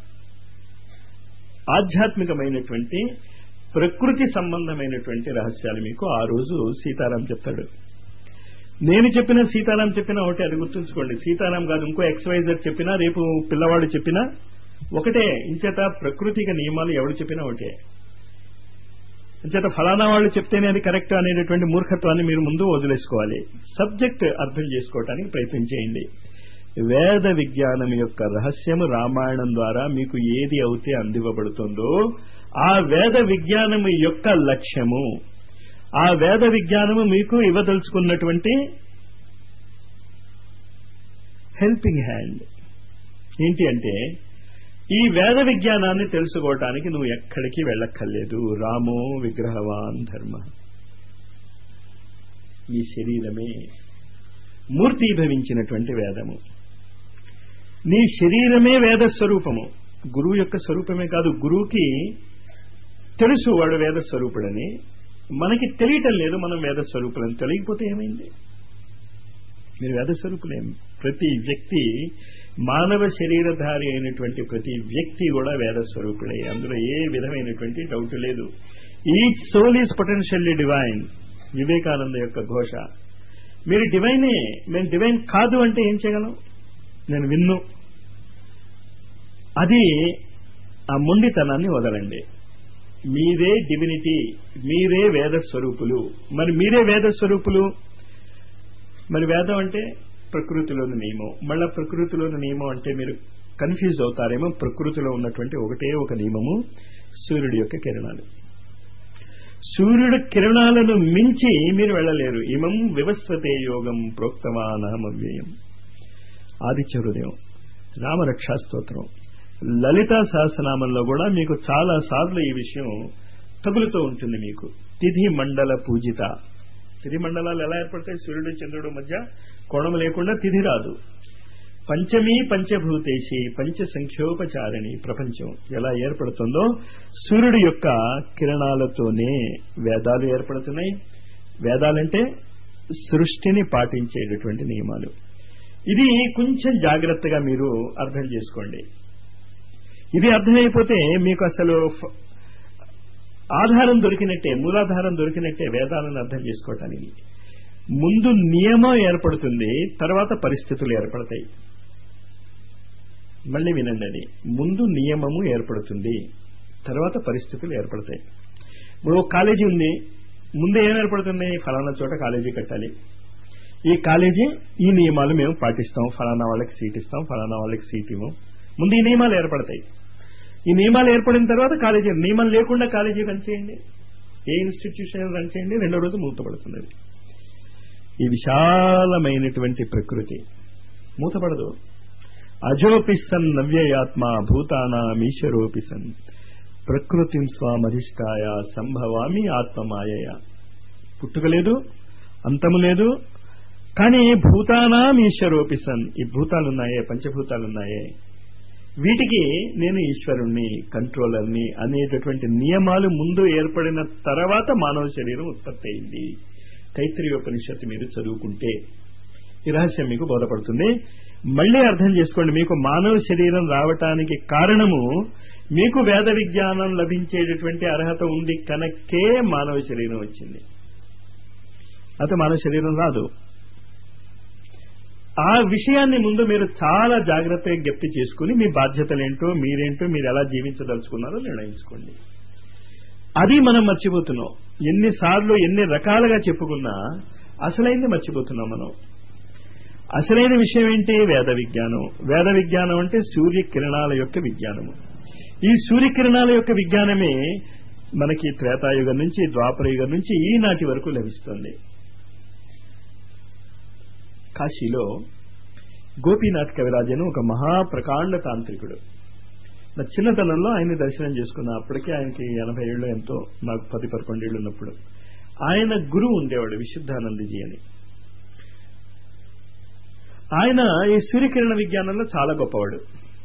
ఆధ్యాత్మికమైనటువంటి ప్రకృతి సంబంధమైనటువంటి రహస్యాలు మీకు ఆ రోజు సీతారాం చెప్తాడు నేను చెప్పిన సీతారాం చెప్పినా ఒకటే అది గుర్తుంచుకోండి సీతారాం కాదు ఇంకో ఎక్స్వైజర్ చెప్పినా రేపు పిల్లవాడు చెప్పినా ఒకటే ఇంచేత ప్రకృతిక నియమాలు ఎవడు చెప్పినా ఒకటే ఇంచేత ఫలానా వాళ్ళు చెప్తేనే అది కరెక్ట్ అనేటటువంటి మూర్ఖత్వాన్ని మీరు ముందు వదిలేసుకోవాలి సబ్జెక్ట్ అర్థం చేసుకోవటానికి ప్రయత్నం చేయండి వేద విజ్ఞానం యొక్క రహస్యము రామాయణం ద్వారా మీకు ఏది అవుతే అందివ్వబడుతుందో ఆ వేద విజ్ఞానము యొక్క లక్ష్యము ఆ వేద విజ్ఞానము మీకు ఇవ్వదలుచుకున్నటువంటి హెల్పింగ్ హ్యాండ్ ఏంటి అంటే ఈ వేద విజ్ఞానాన్ని తెలుసుకోవటానికి నువ్వు ఎక్కడికి వెళ్ళక్కర్లేదు రామో విగ్రహవాన్ ధర్మ ఈ శరీరమే మూర్తీభవించినటువంటి వేదము నీ శరీరమే వేద స్వరూపము గురువు యొక్క స్వరూపమే కాదు గురువుకి తెలుసు వాడు వేద స్వరూపుడని మనకి తెలియటం లేదు మనం వేద స్వరూపులని తెలియకపోతే ఏమైంది మీరు వేద స్వరూపులేం ప్రతి వ్యక్తి మానవ శరీరధారి అయినటువంటి ప్రతి వ్యక్తి కూడా వేద స్వరూపుడే అందులో ఏ విధమైనటువంటి డౌట్ లేదు ఈ soul is potentially divine Vivekananda యొక్క ఘోష మీరు డివైనే మేము డివైన్ కాదు అంటే ఏం చేయగలం నేను విన్ను అది ఆ మొండితనాన్ని వదలండి మీరే డివినిటీ మీరే వేద స్వరూపులు మరి మీరే వేద స్వరూపులు మరి వేదం అంటే ప్రకృతిలోని నియమం మళ్ళా ప్రకృతిలోని నియమం అంటే మీరు కన్ఫ్యూజ్ అవుతారేమో ప్రకృతిలో ఉన్నటువంటి ఒకటే ఒక నియమము సూర్యుడి యొక్క కిరణాలు సూర్యుడు కిరణాలను మించి మీరు వెళ్ళలేరు ఇమం వివస్వతే యోగం ప్రోక్తమానహమవ్యయం ఆదిత్య హృదయం రామరక్షా స్తోత్రం లలితా సహస్రనామంలో కూడా మీకు చాలా సార్లు ఈ విషయం తగులుతూ ఉంటుంది మీకు తిథి మండల పూజిత తిథి మండలాలు ఎలా ఏర్పడతాయి సూర్యుడు చంద్రుడు మధ్య కోణం లేకుండా తిథి రాదు పంచమీ పంచభూతేషి పంచ సంఖ్యోపచారిణి ప్రపంచం ఎలా ఏర్పడుతుందో సూర్యుడి యొక్క కిరణాలతోనే వేదాలు ఏర్పడుతున్నాయి వేదాలంటే సృష్టిని పాటించేటటువంటి నియమాలు ఇది కొంచెం జాగ్రత్తగా మీరు అర్థం చేసుకోండి ఇది అర్థమైపోతే మీకు అసలు ఫ- ఆధారం దొరికినట్టే మూలాధారం దొరికినట్టే వేదాలను అర్థం చేసుకోవటానికి ముందు నియమం ఏర్పడుతుంది తర్వాత పరిస్థితులు ఏర్పడతాయి మళ్ళీ వినండి అది ముందు నియమము ఏర్పడుతుంది తర్వాత పరిస్థితులు ఏర్పడతాయి ఇప్పుడు ఒక కాలేజీ ఉంది ముందు ఏం ఏర్పడుతుంది ఫలానా చోట కాలేజీ కట్టాలి ఈ కాలేజీ ఈ నియమాలు మేము పాటిస్తాం ఫలానా వాళ్ళకి సీట్ ఇస్తాం ఫలానా వాళ్ళకి సీట్ ఇవ్వం ముందు ఈ నియమాలు ఏర్పడతాయి ఈ నియమాలు ఏర్పడిన తర్వాత కాలేజీ నియమం లేకుండా కాలేజీ రన్ చేయండి ఏ ఇన్స్టిట్యూషన్ రన్ చేయండి రెండో రోజు మూతపడుతుంది అది. ఈ విశాలమైనటువంటి ప్రకృతి మూతపడదు అజోపిసన్ నవ్యయాత్మ భూతానామీశ్వరోపిసన్ ప్రకృతిం స్వామధిష్టాయ సంభవామి ఆత్మమాయయ పుట్టుక లేదు అంతము లేదు కానీ భూతానాం ఈశ్వరోపిసన్ ఈ భూతాలున్నాయే పంచభూతాలున్నాయే వీటికి నేను ఈశ్వరుణ్ణి కంట్రోలర్ని అనేటటువంటి నియమాలు ముందు ఏర్పడిన తర్వాత మానవ శరీరం ఉత్పత్తి అయింది తైత్రీయోపనిషత్తు మీరు చదువుకుంటే ఈ రహస్యం మీకు బోధపడుతుంది మళ్ళీ అర్థం చేసుకోండి మీకు మానవ శరీరం రావటానికి కారణము మీకు వేద విజ్ఞానం లభించేటటువంటి అర్హత ఉంది కనుకే మానవ శరీరం వచ్చింది అయితే మానవ శరీరం రాదు ఆ విషయాన్ని ముందు మీరు చాలా జాగ్రత్తగా జ్ఞప్తి చేసుకుని మీ బాధ్యతలేంటో మీరేంటో మీరు ఎలా జీవించదలుచుకున్నారో నిర్ణయించుకోండి అది మనం మర్చిపోతున్నాం ఎన్నిసార్లు ఎన్ని రకాలుగా చెప్పుకున్నా అసలైంది మర్చిపోతున్నాం మనం అసలైన విషయం ఏంటి వేద విజ్ఞానం వేద విజ్ఞానం అంటే సూర్య కిరణాల యొక్క విజ్ఞానము ఈ సూర్యకిరణాల యొక్క విజ్ఞానమే మనకి త్రేతాయుగం నుంచి ద్వాపర యుగం నుంచి ఈనాటి వరకు లభిస్తుంది కాశీలో గోపీనాథ్ కవిరాజ్ అని ఒక మహాప్రకాండ తాంత్రికుడు నా చిన్నతనంలో ఆయన దర్శనం చేసుకున్నా అప్పటికే ఆయనకి ఎనభై ఏళ్ళు ఎంతో నాకు పది పదకొండేళ్ళు ఉన్నప్పుడు ఆయన గురువు ఉండేవాడు విశుద్ధానందజీ అని ఆయన ఈ సూర్యకిరణ విజ్ఞానంలో చాలా గొప్పవాడు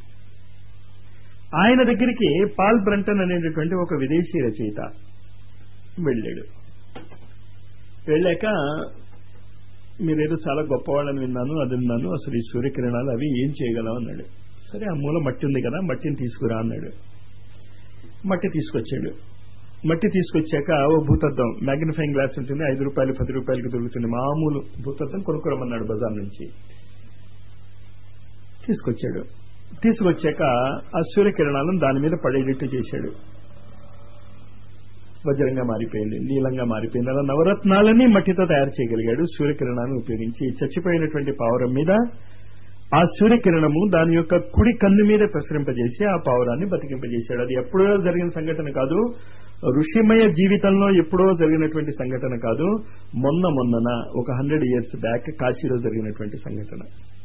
ఆయన దగ్గరికి పాల్ బ్రంటన్ అనేటటువంటి ఒక విదేశీ రచయిత వెళ్ళాడు వెళ్ళాక మీరేదో చాలా గొప్పవాళ్ళని విన్నాను అది విన్నాను అసలు ఈ సూర్యకిరణాలు అవి ఏం చేయగలవు అన్నాడు సరే ఆ మూల మట్టి ఉంది కదా మట్టిని తీసుకురా అన్నాడు మట్టి తీసుకొచ్చాడు మట్టి తీసుకొచ్చాక ఓ భూతద్దం మ్యాగ్నిఫైయింగ్ గ్లాస్ ఉంటుంది ఐదు రూపాయలు పది రూపాయలకి దొరుకుతుంది మామూలు భూతద్దం కొనుక్కోరమన్నాడు బజార్ నుంచి తీసుకొచ్చాడు తీసుకొచ్చాక ఆ సూర్యకిరణాలను దాని మీద పడేటట్టు చేశాడు వజ్రంగా మారిపోయింది నీలంగా మారిపోయింది అలా నవరత్నాలన్నీ మట్టితో తయారు చేయగలిగాడు సూర్యకిరణాన్ని ఉపయోగించి చచ్చిపోయినటువంటి పావురం మీద ఆ సూర్యకిరణము దాని యొక్క కుడి కన్ను మీద ప్రసరింపజేసి ఆ పావురాన్ని బతికింపజేశాడు అది ఎప్పుడో జరిగిన సంఘటన కాదు ఋషిమయ జీవితంలో ఎప్పుడో జరిగినటువంటి సంఘటన కాదు మొన్న మొన్నన ఒక హండ్రెడ్ ఇయర్స్ బ్యాక్ కాశీలో జరిగినటువంటి సంఘటన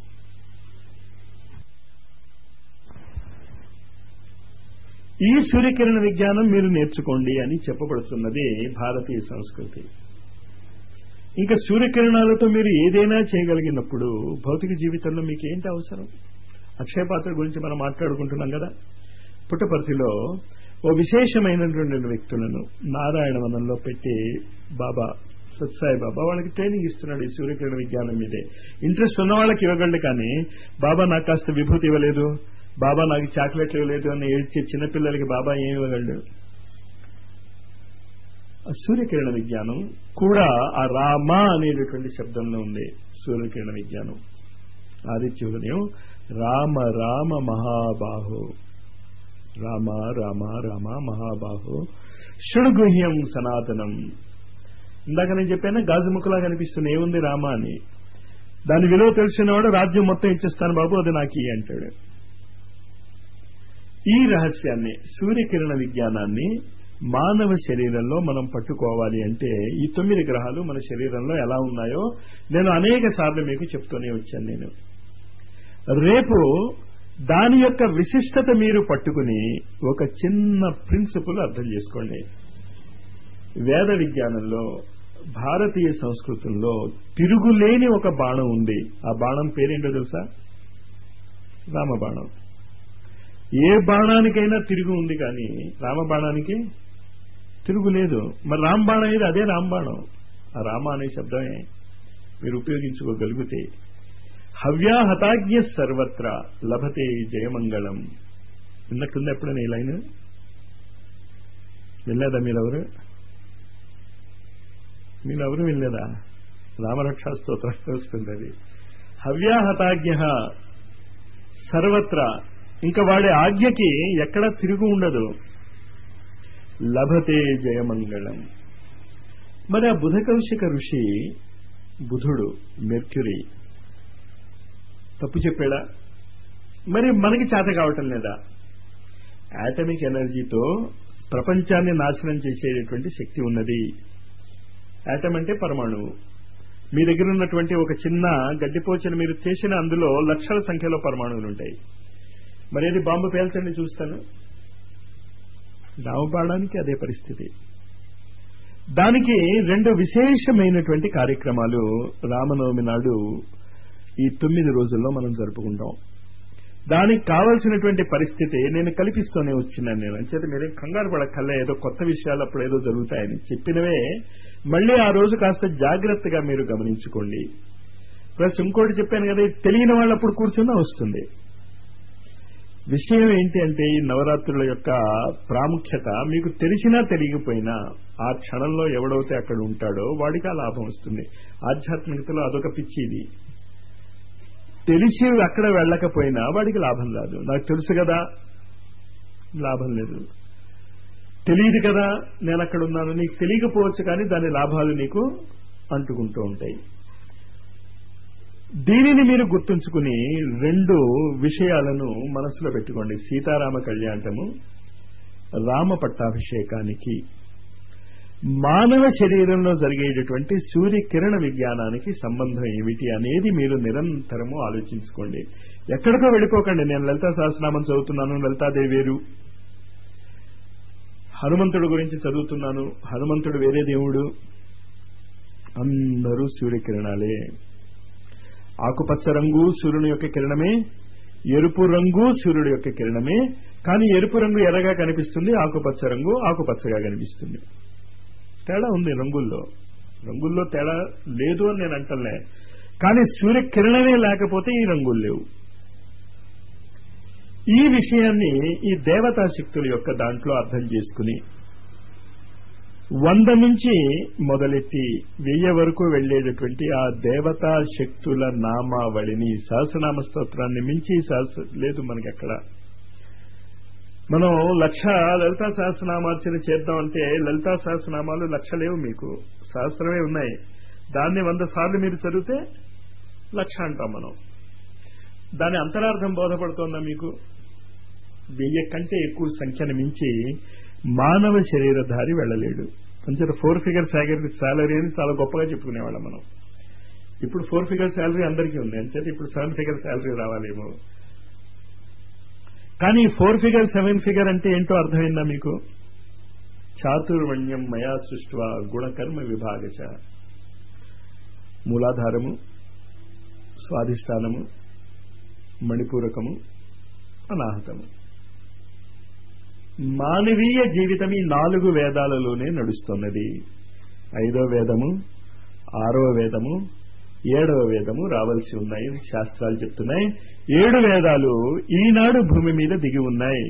ఈ సూర్యకిరణ విజ్ఞానం మీరు నేర్చుకోండి అని చెప్పబడుతున్నది భారతీయ సంస్కృతి ఇంకా సూర్యకిరణాలతో మీరు ఏదైనా చేయగలిగినప్పుడు భౌతిక జీవితంలో మీకు ఏంటి అవసరం అక్షయపాత్ర గురించి మనం మాట్లాడుకుంటున్నాం కదా పుట్టపర్తిలో ఓ విశేషమైనటువంటి వ్యక్తులను నారాయణవనంలో పెట్టి బాబా సత్సాయి బాబా వాళ్ళకి ట్రైనింగ్ ఇస్తున్నాడు ఈ సూర్యకిరణ విజ్ఞానం మీదే ఇంట్రెస్ట్ ఉన్న వాళ్ళకి ఇవ్వగలడు కానీ బాబా నాకు కాస్త విభూతి ఇవ్వలేదు బాబా నాకు చాక్లెట్లు ఇవ్వలేదు అని ఏడ్చే చిన్నపిల్లలకి బాబా ఏం ఇవ్వగలడు ఆ సూర్యకిరణ విజ్ఞానం కూడా ఆ రామ అనేటటువంటి శబ్దంలో ఉంది సూర్యకిరణ విజ్ఞానం ఆదిత్య ఉదయం రామ రామ మహాబాహో రామ రామ రామ మహాబాహో షుడుగుహ్యం సనాతనం ఇందాక నేను చెప్పాను గాజు ముక్కలా కనిపిస్తుంది ఏముంది రామ అని దాని విలువ తెలిసినవాడు రాజ్యం మొత్తం ఇచ్చేస్తాను బాబు అది నాకు ఇయ్యి అంటాడు ఈ రహస్యాన్ని సూర్యకిరణ విజ్ఞానాన్ని మానవ శరీరంలో మనం పట్టుకోవాలి అంటే ఈ తొమ్మిది గ్రహాలు మన శరీరంలో ఎలా ఉన్నాయో నేను అనేక సార్లు మీకు చెప్తూనే వచ్చాను నేను రేపు దాని యొక్క విశిష్టత మీరు పట్టుకుని ఒక చిన్న ప్రిన్సిపల్ అర్థం చేసుకోండి వేద విజ్ఞానంలో భారతీయ సంస్కృతంలో తిరుగులేని ఒక బాణం ఉంది ఆ బాణం పేరేంటో తెలుసా రామబాణం ఏ బాణానికైనా తిరుగు ఉంది కానీ రామబాణానికి తిరుగులేదు మరి రాంబాణం ఏది అదే రాంబాణం ఆ రామ అనే శబ్దమే మీరు ఉపయోగించుకోగలిగితే హవ్యాహతాజ్ఞ సర్వత్ర లభతే జయమంగళం విన్నట్టుంది ఎప్పుడైనా ఈ లైన్ వినలేదా మీరెవరు మీరెవరు వినలేదా రామరక్షా స్తోత్రం వస్తుంది అది హవ్యాహతాజ్ఞ సర్వత్ర ఇంకా వాడి ఆజ్ఞకి ఎక్కడా తిరుగు ఉండదు లభతే జయమంగళం మరి ఆ బుధ కౌశిక ఋషి బుధుడు మెర్క్యూరీ తప్పు చెప్పాడా మరి మనకి చేత కావటం లేదా యాటమిక్ ఎనర్జీతో ప్రపంచాన్ని నాశనం చేసేటటువంటి శక్తి ఉన్నది యాటమ్ అంటే పరమాణువు మీ దగ్గర ఉన్నటువంటి ఒక చిన్న గడ్డిపోచను మీరు చేసిన అందులో లక్షల సంఖ్యలో పరమాణువులు ఉంటాయి మరి ఏది బాంబు పేల్చండి చూస్తాను రామబాణానికి అదే పరిస్థితి దానికి రెండు విశేషమైనటువంటి కార్యక్రమాలు రామనవమి నాడు ఈ తొమ్మిది రోజుల్లో మనం జరుపుకుంటాం దానికి కావలసినటువంటి పరిస్థితి నేను కల్పిస్తూనే వచ్చినాను నేను అంచేత మీరేం కంగారు పడక్కల్లా ఏదో కొత్త విషయాలు అప్పుడు ఏదో జరుగుతాయని చెప్పినవే మళ్ళీ ఆ రోజు కాస్త జాగ్రత్తగా మీరు గమనించుకోండి ప్లస్ ఇంకోటి చెప్పాను కదా ఇది తెలియని వాళ్ళు అప్పుడు కూర్చున్నా వస్తుంది విషయం ఏంటి అంటే ఈ నవరాత్రుల యొక్క ప్రాముఖ్యత మీకు తెలిసినా తెలియకపోయినా ఆ క్షణంలో ఎవడైతే అక్కడ ఉంటాడో వాడికి ఆ లాభం వస్తుంది ఆధ్యాత్మికతలో అదొక పిచ్చి ఇది తెలిసి అక్కడ వెళ్ళకపోయినా వాడికి లాభం రాదు నాకు తెలుసు కదా లాభం లేదు తెలియదు కదా నేను అక్కడ ఉన్నాను నీకు తెలియకపోవచ్చు కానీ దాని లాభాలు నీకు అంటుకుంటూ ఉంటాయి దీనిని మీరు గుర్తుంచుకుని రెండు విషయాలను మనసులో పెట్టుకోండి సీతారామ కళ్యాణము రామ పట్టాభిషేకానికి మానవ శరీరంలో జరిగేటటువంటి సూర్య కిరణ విజ్ఞానానికి సంబంధం ఏమిటి అనేది మీరు నిరంతరము ఆలోచించుకోండి ఎక్కడికో వెళ్ళిపోకండి నేను లలితా సహస్రనామం చదువుతున్నాను లలితాదేవి వేరు హనుమంతుడు గురించి చదువుతున్నాను హనుమంతుడు వేరే దేవుడు అందరూ సూర్యకిరణాలే ఆకుపచ్చ రంగు సూర్యుని యొక్క కిరణమే ఎరుపు రంగు సూర్యుడి యొక్క కిరణమే కానీ ఎరుపు రంగు ఎర్రగా కనిపిస్తుంది ఆకుపచ్చ రంగు ఆకుపచ్చగా కనిపిస్తుంది తేడా ఉంది రంగుల్లో రంగుల్లో తేడా లేదు అని నేను అంటలే కానీ సూర్య కిరణమే లేకపోతే ఈ రంగులు లేవు ఈ విషయాన్ని ఈ దేవతా శక్తుల యొక్క దాంట్లో అర్థం చేసుకుని వంద నుంచి మొదలెట్టి వెయ్యి వరకు వెళ్లేటటువంటి ఆ దేవతా శక్తుల నామావళిని సహస్రనామ స్తోత్రాన్ని మించి సహస్ర లేదు మనకి ఎక్కడ మనం లక్ష లలితా సహస్రనామార్చన చేద్దామంటే లలితా సహస్రనామాలు లక్ష లేవు మీకు సహస్రమే ఉన్నాయి దాన్ని వంద సార్లు మీరు చదివితే లక్ష అంటాం మనం దాని అంతరార్థం బోధపడుతోందా మీకు వెయ్యి కంటే ఎక్కువ సంఖ్యను మించి మానవ శరీరధారి వెళ్ళలేడు కొంచెం ఫోర్ ఫిగర్ శాలరీ అని చాలా గొప్పగా చెప్పుకునేవాళ్ళం మనం ఇప్పుడు ఫోర్ ఫిగర్ శాలరీ అందరికీ ఉంది అంచేత ఇప్పుడు సెవెన్ ఫిగర్ శాలరీ రావాలేమో కానీ ఫోర్ ఫిగర్ సెవెన్ ఫిగర్ అంటే ఏంటో అర్థమైందా మీకు చాతుర్వణ్యం మయా సృష్వ గుణకర్మ విభాగశ మూలాధారము స్వాధిష్టానము మణిపూరకము అనాహతము మానవీయ జీవితం ఈ నాలుగు వేదాలలోనే నడుస్తున్నది ఐదో వేదము ఆరో వేదము ఏడవ వేదము రావాల్సి ఉన్నాయి శాస్త్రాలు చెప్తున్నాయి ఏడు వేదాలు ఈనాడు భూమి మీద దిగి ఉన్నాయి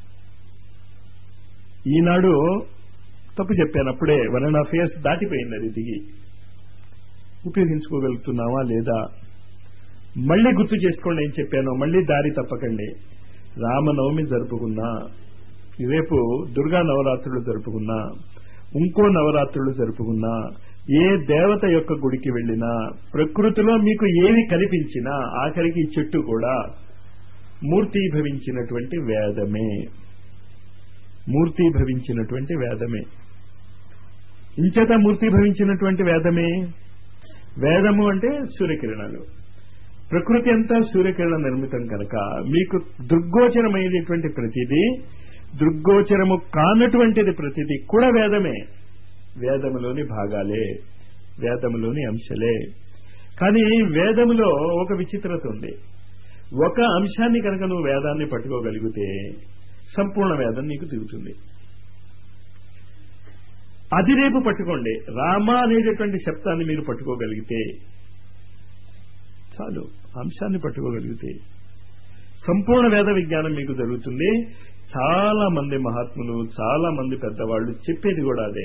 ఈనాడు తప్పు చెప్పాను అప్పుడే వన్ అండ్ హాఫ్ ఇయర్స్ దాటిపోయింది అది దిగి ఉపయోగించుకోగలుగుతున్నావా లేదా మళ్ళీ గుర్తు చేసుకోండి ఏం చెప్పాను మళ్ళీ దారి తప్పకండి రామనవమి జరుపుకున్నా రేపు దుర్గా నవరాత్రులు జరుపుకున్నా ఇంకో నవరాత్రులు జరుపుకున్నా ఏ దేవత యొక్క గుడికి వెళ్ళినా ప్రకృతిలో మీకు ఏవి కనిపించినా ఆఖరికి ఈ చెట్టు కూడా మూర్తీభవించినటువంటి వేదమే మూర్తీభవించినటువంటి వేదమే ఇంచేత మూర్తీభవించినటువంటి వేదమే వేదము అంటే సూర్యకిరణాలు ప్రకృతి అంతా సూర్యకిరణ నిర్మితం కనుక మీకు దృగ్గోచరమైనటువంటి ప్రతిదీ దృగ్గోచరము కానటువంటిది ప్రతిదీ కూడా వేదమే వేదములోని భాగాలే వేదములోని అంశలే కానీ వేదములో ఒక విచిత్రత ఉంది ఒక అంశాన్ని కనుక నువ్వు వేదాన్ని పట్టుకోగలిగితే సంపూర్ణ వేదం నీకు దిగుతుంది అది రేపు పట్టుకోండి రామ అనేటటువంటి శబ్దాన్ని మీరు పట్టుకోగలిగితే చాలు అంశాన్ని పట్టుకోగలిగితే సంపూర్ణ వేద విజ్ఞానం మీకు జరుగుతుంది చాలా మంది మహాత్ములు చాలా మంది పెద్దవాళ్ళు చెప్పేది కూడా అదే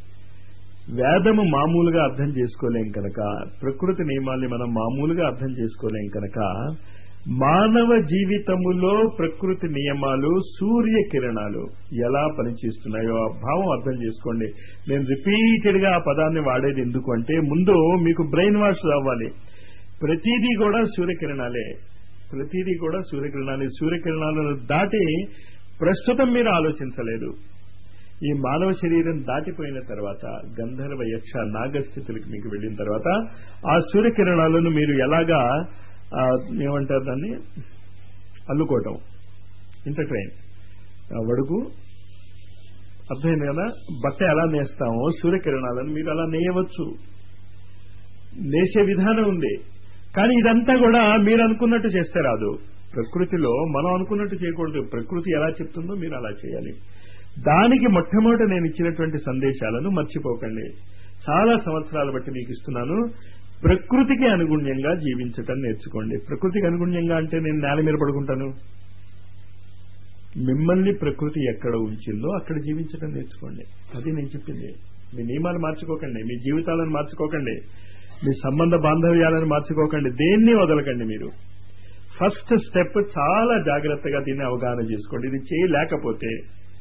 వేదము మామూలుగా అర్థం చేసుకోలేం కనుక ప్రకృతి నియమాల్ని మనం మామూలుగా అర్థం చేసుకోలేం కనుక మానవ జీవితములో ప్రకృతి నియమాలు సూర్య కిరణాలు ఎలా పనిచేస్తున్నాయో ఆ భావం అర్థం చేసుకోండి నేను రిపీటెడ్ గా ఆ పదాన్ని వాడేది ఎందుకు అంటే ముందు మీకు బ్రెయిన్ వాష్ అవ్వాలి ప్రతిదీ కూడా సూర్యకిరణాలే ప్రతిదీ కూడా సూర్యకిరణాలే సూర్యకిరణాలను దాటి ప్రస్తుతం మీరు ఆలోచించలేదు ఈ మానవ శరీరం దాటిపోయిన తర్వాత గంధర్వ యక్ష నాగస్థితులకు మీకు వెళ్ళిన తర్వాత ఆ సూర్యకిరణాలను మీరు ఎలాగా ఆ, ఏమంటారు దాన్ని అల్లుకోవటం ఇంటర్ట్రైన్ వడుకు అర్థమైంది కదా బట్ట ఎలా నేస్తామో సూర్యకిరణాలను మీరు అలా నేయవచ్చు నేసే విధానం ఉంది కానీ ఇదంతా కూడా మీరు అనుకున్నట్టు చేస్తే రాదు ప్రకృతిలో మనం అనుకున్నట్టు చేయకూడదు ప్రకృతి ఎలా చెప్తుందో మీరు అలా చేయాలి దానికి మొట్టమొదట నేను ఇచ్చినటువంటి సందేశాలను మర్చిపోకండి చాలా సంవత్సరాలు బట్టి మీకు ఇస్తున్నాను ప్రకృతికి అనుగుణ్యంగా జీవించటం నేర్చుకోండి ప్రకృతికి అనుగుణ్యంగా అంటే నేను నేల మీద పడుకుంటాను మిమ్మల్ని ప్రకృతి ఎక్కడ ఉంచిందో అక్కడ జీవించటం నేర్చుకోండి అది నేను చెప్పింది మీ నియమాలు మార్చుకోకండి మీ జీవితాలను మార్చుకోకండి మీ సంబంధ బాంధవ్యాలను మార్చుకోకండి దేన్ని వదలకండి మీరు ఫస్ట్ స్టెప్ చాలా జాగ్రత్తగా దీన్ని అవగాహన చేసుకోండి ఇది చేయలేకపోతే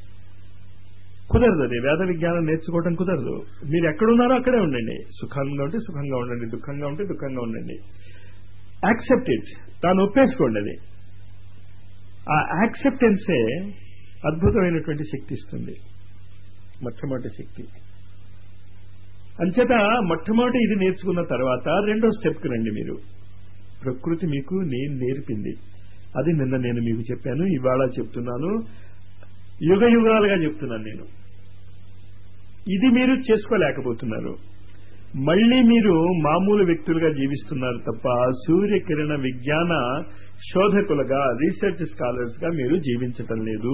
కుదరదు అది వేద విజ్ఞానం నేర్చుకోవడం కుదరదు మీరు ఎక్కడున్నారో అక్కడే ఉండండి సుఖంగా ఉంటే సుఖంగా ఉండండి దుఃఖంగా ఉంటే దుఃఖంగా ఉండండి యాక్సెప్ట్ ఇట్ తాను ఒప్పేసుకోండి అది ఆ యాక్సెప్టెన్సే అద్భుతమైనటువంటి శక్తి ఇస్తుంది మొట్టమొదటి శక్తి అంచేత మొట్టమొదటి ఇది నేర్చుకున్న తర్వాత రెండో స్టెప్కి రండి మీరు ప్రకృతి మీకు నేను నేర్పింది అది నిన్న నేను మీకు చెప్పాను ఇవాళ చెప్తున్నాను యుగ యుగాలుగా చెప్తున్నాను నేను ఇది మీరు చేసుకోలేకపోతున్నారు మళ్ళీ మీరు మామూలు వ్యక్తులుగా జీవిస్తున్నారు తప్ప సూర్యకిరణ విజ్ఞాన శోధకులుగా రీసెర్చ్ స్కాలర్స్ గా మీరు జీవించటం లేదు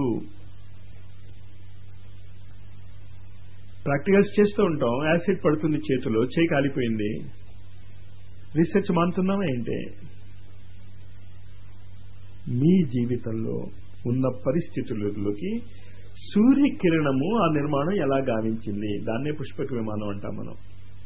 ప్రాక్టికల్స్ చేస్తూ ఉంటాం యాసిడ్ పడుతుంది చేతిలో చేయి కాలిపోయింది రీసెర్చ్ మానుతున్నామా ఏంటి మీ జీవితంలో ఉన్న పరిస్థితులలోకి సూర్యకిరణము ఆ నిర్మాణం ఎలా గావించింది దాన్నే పుష్పక విమానం అంటాం మనం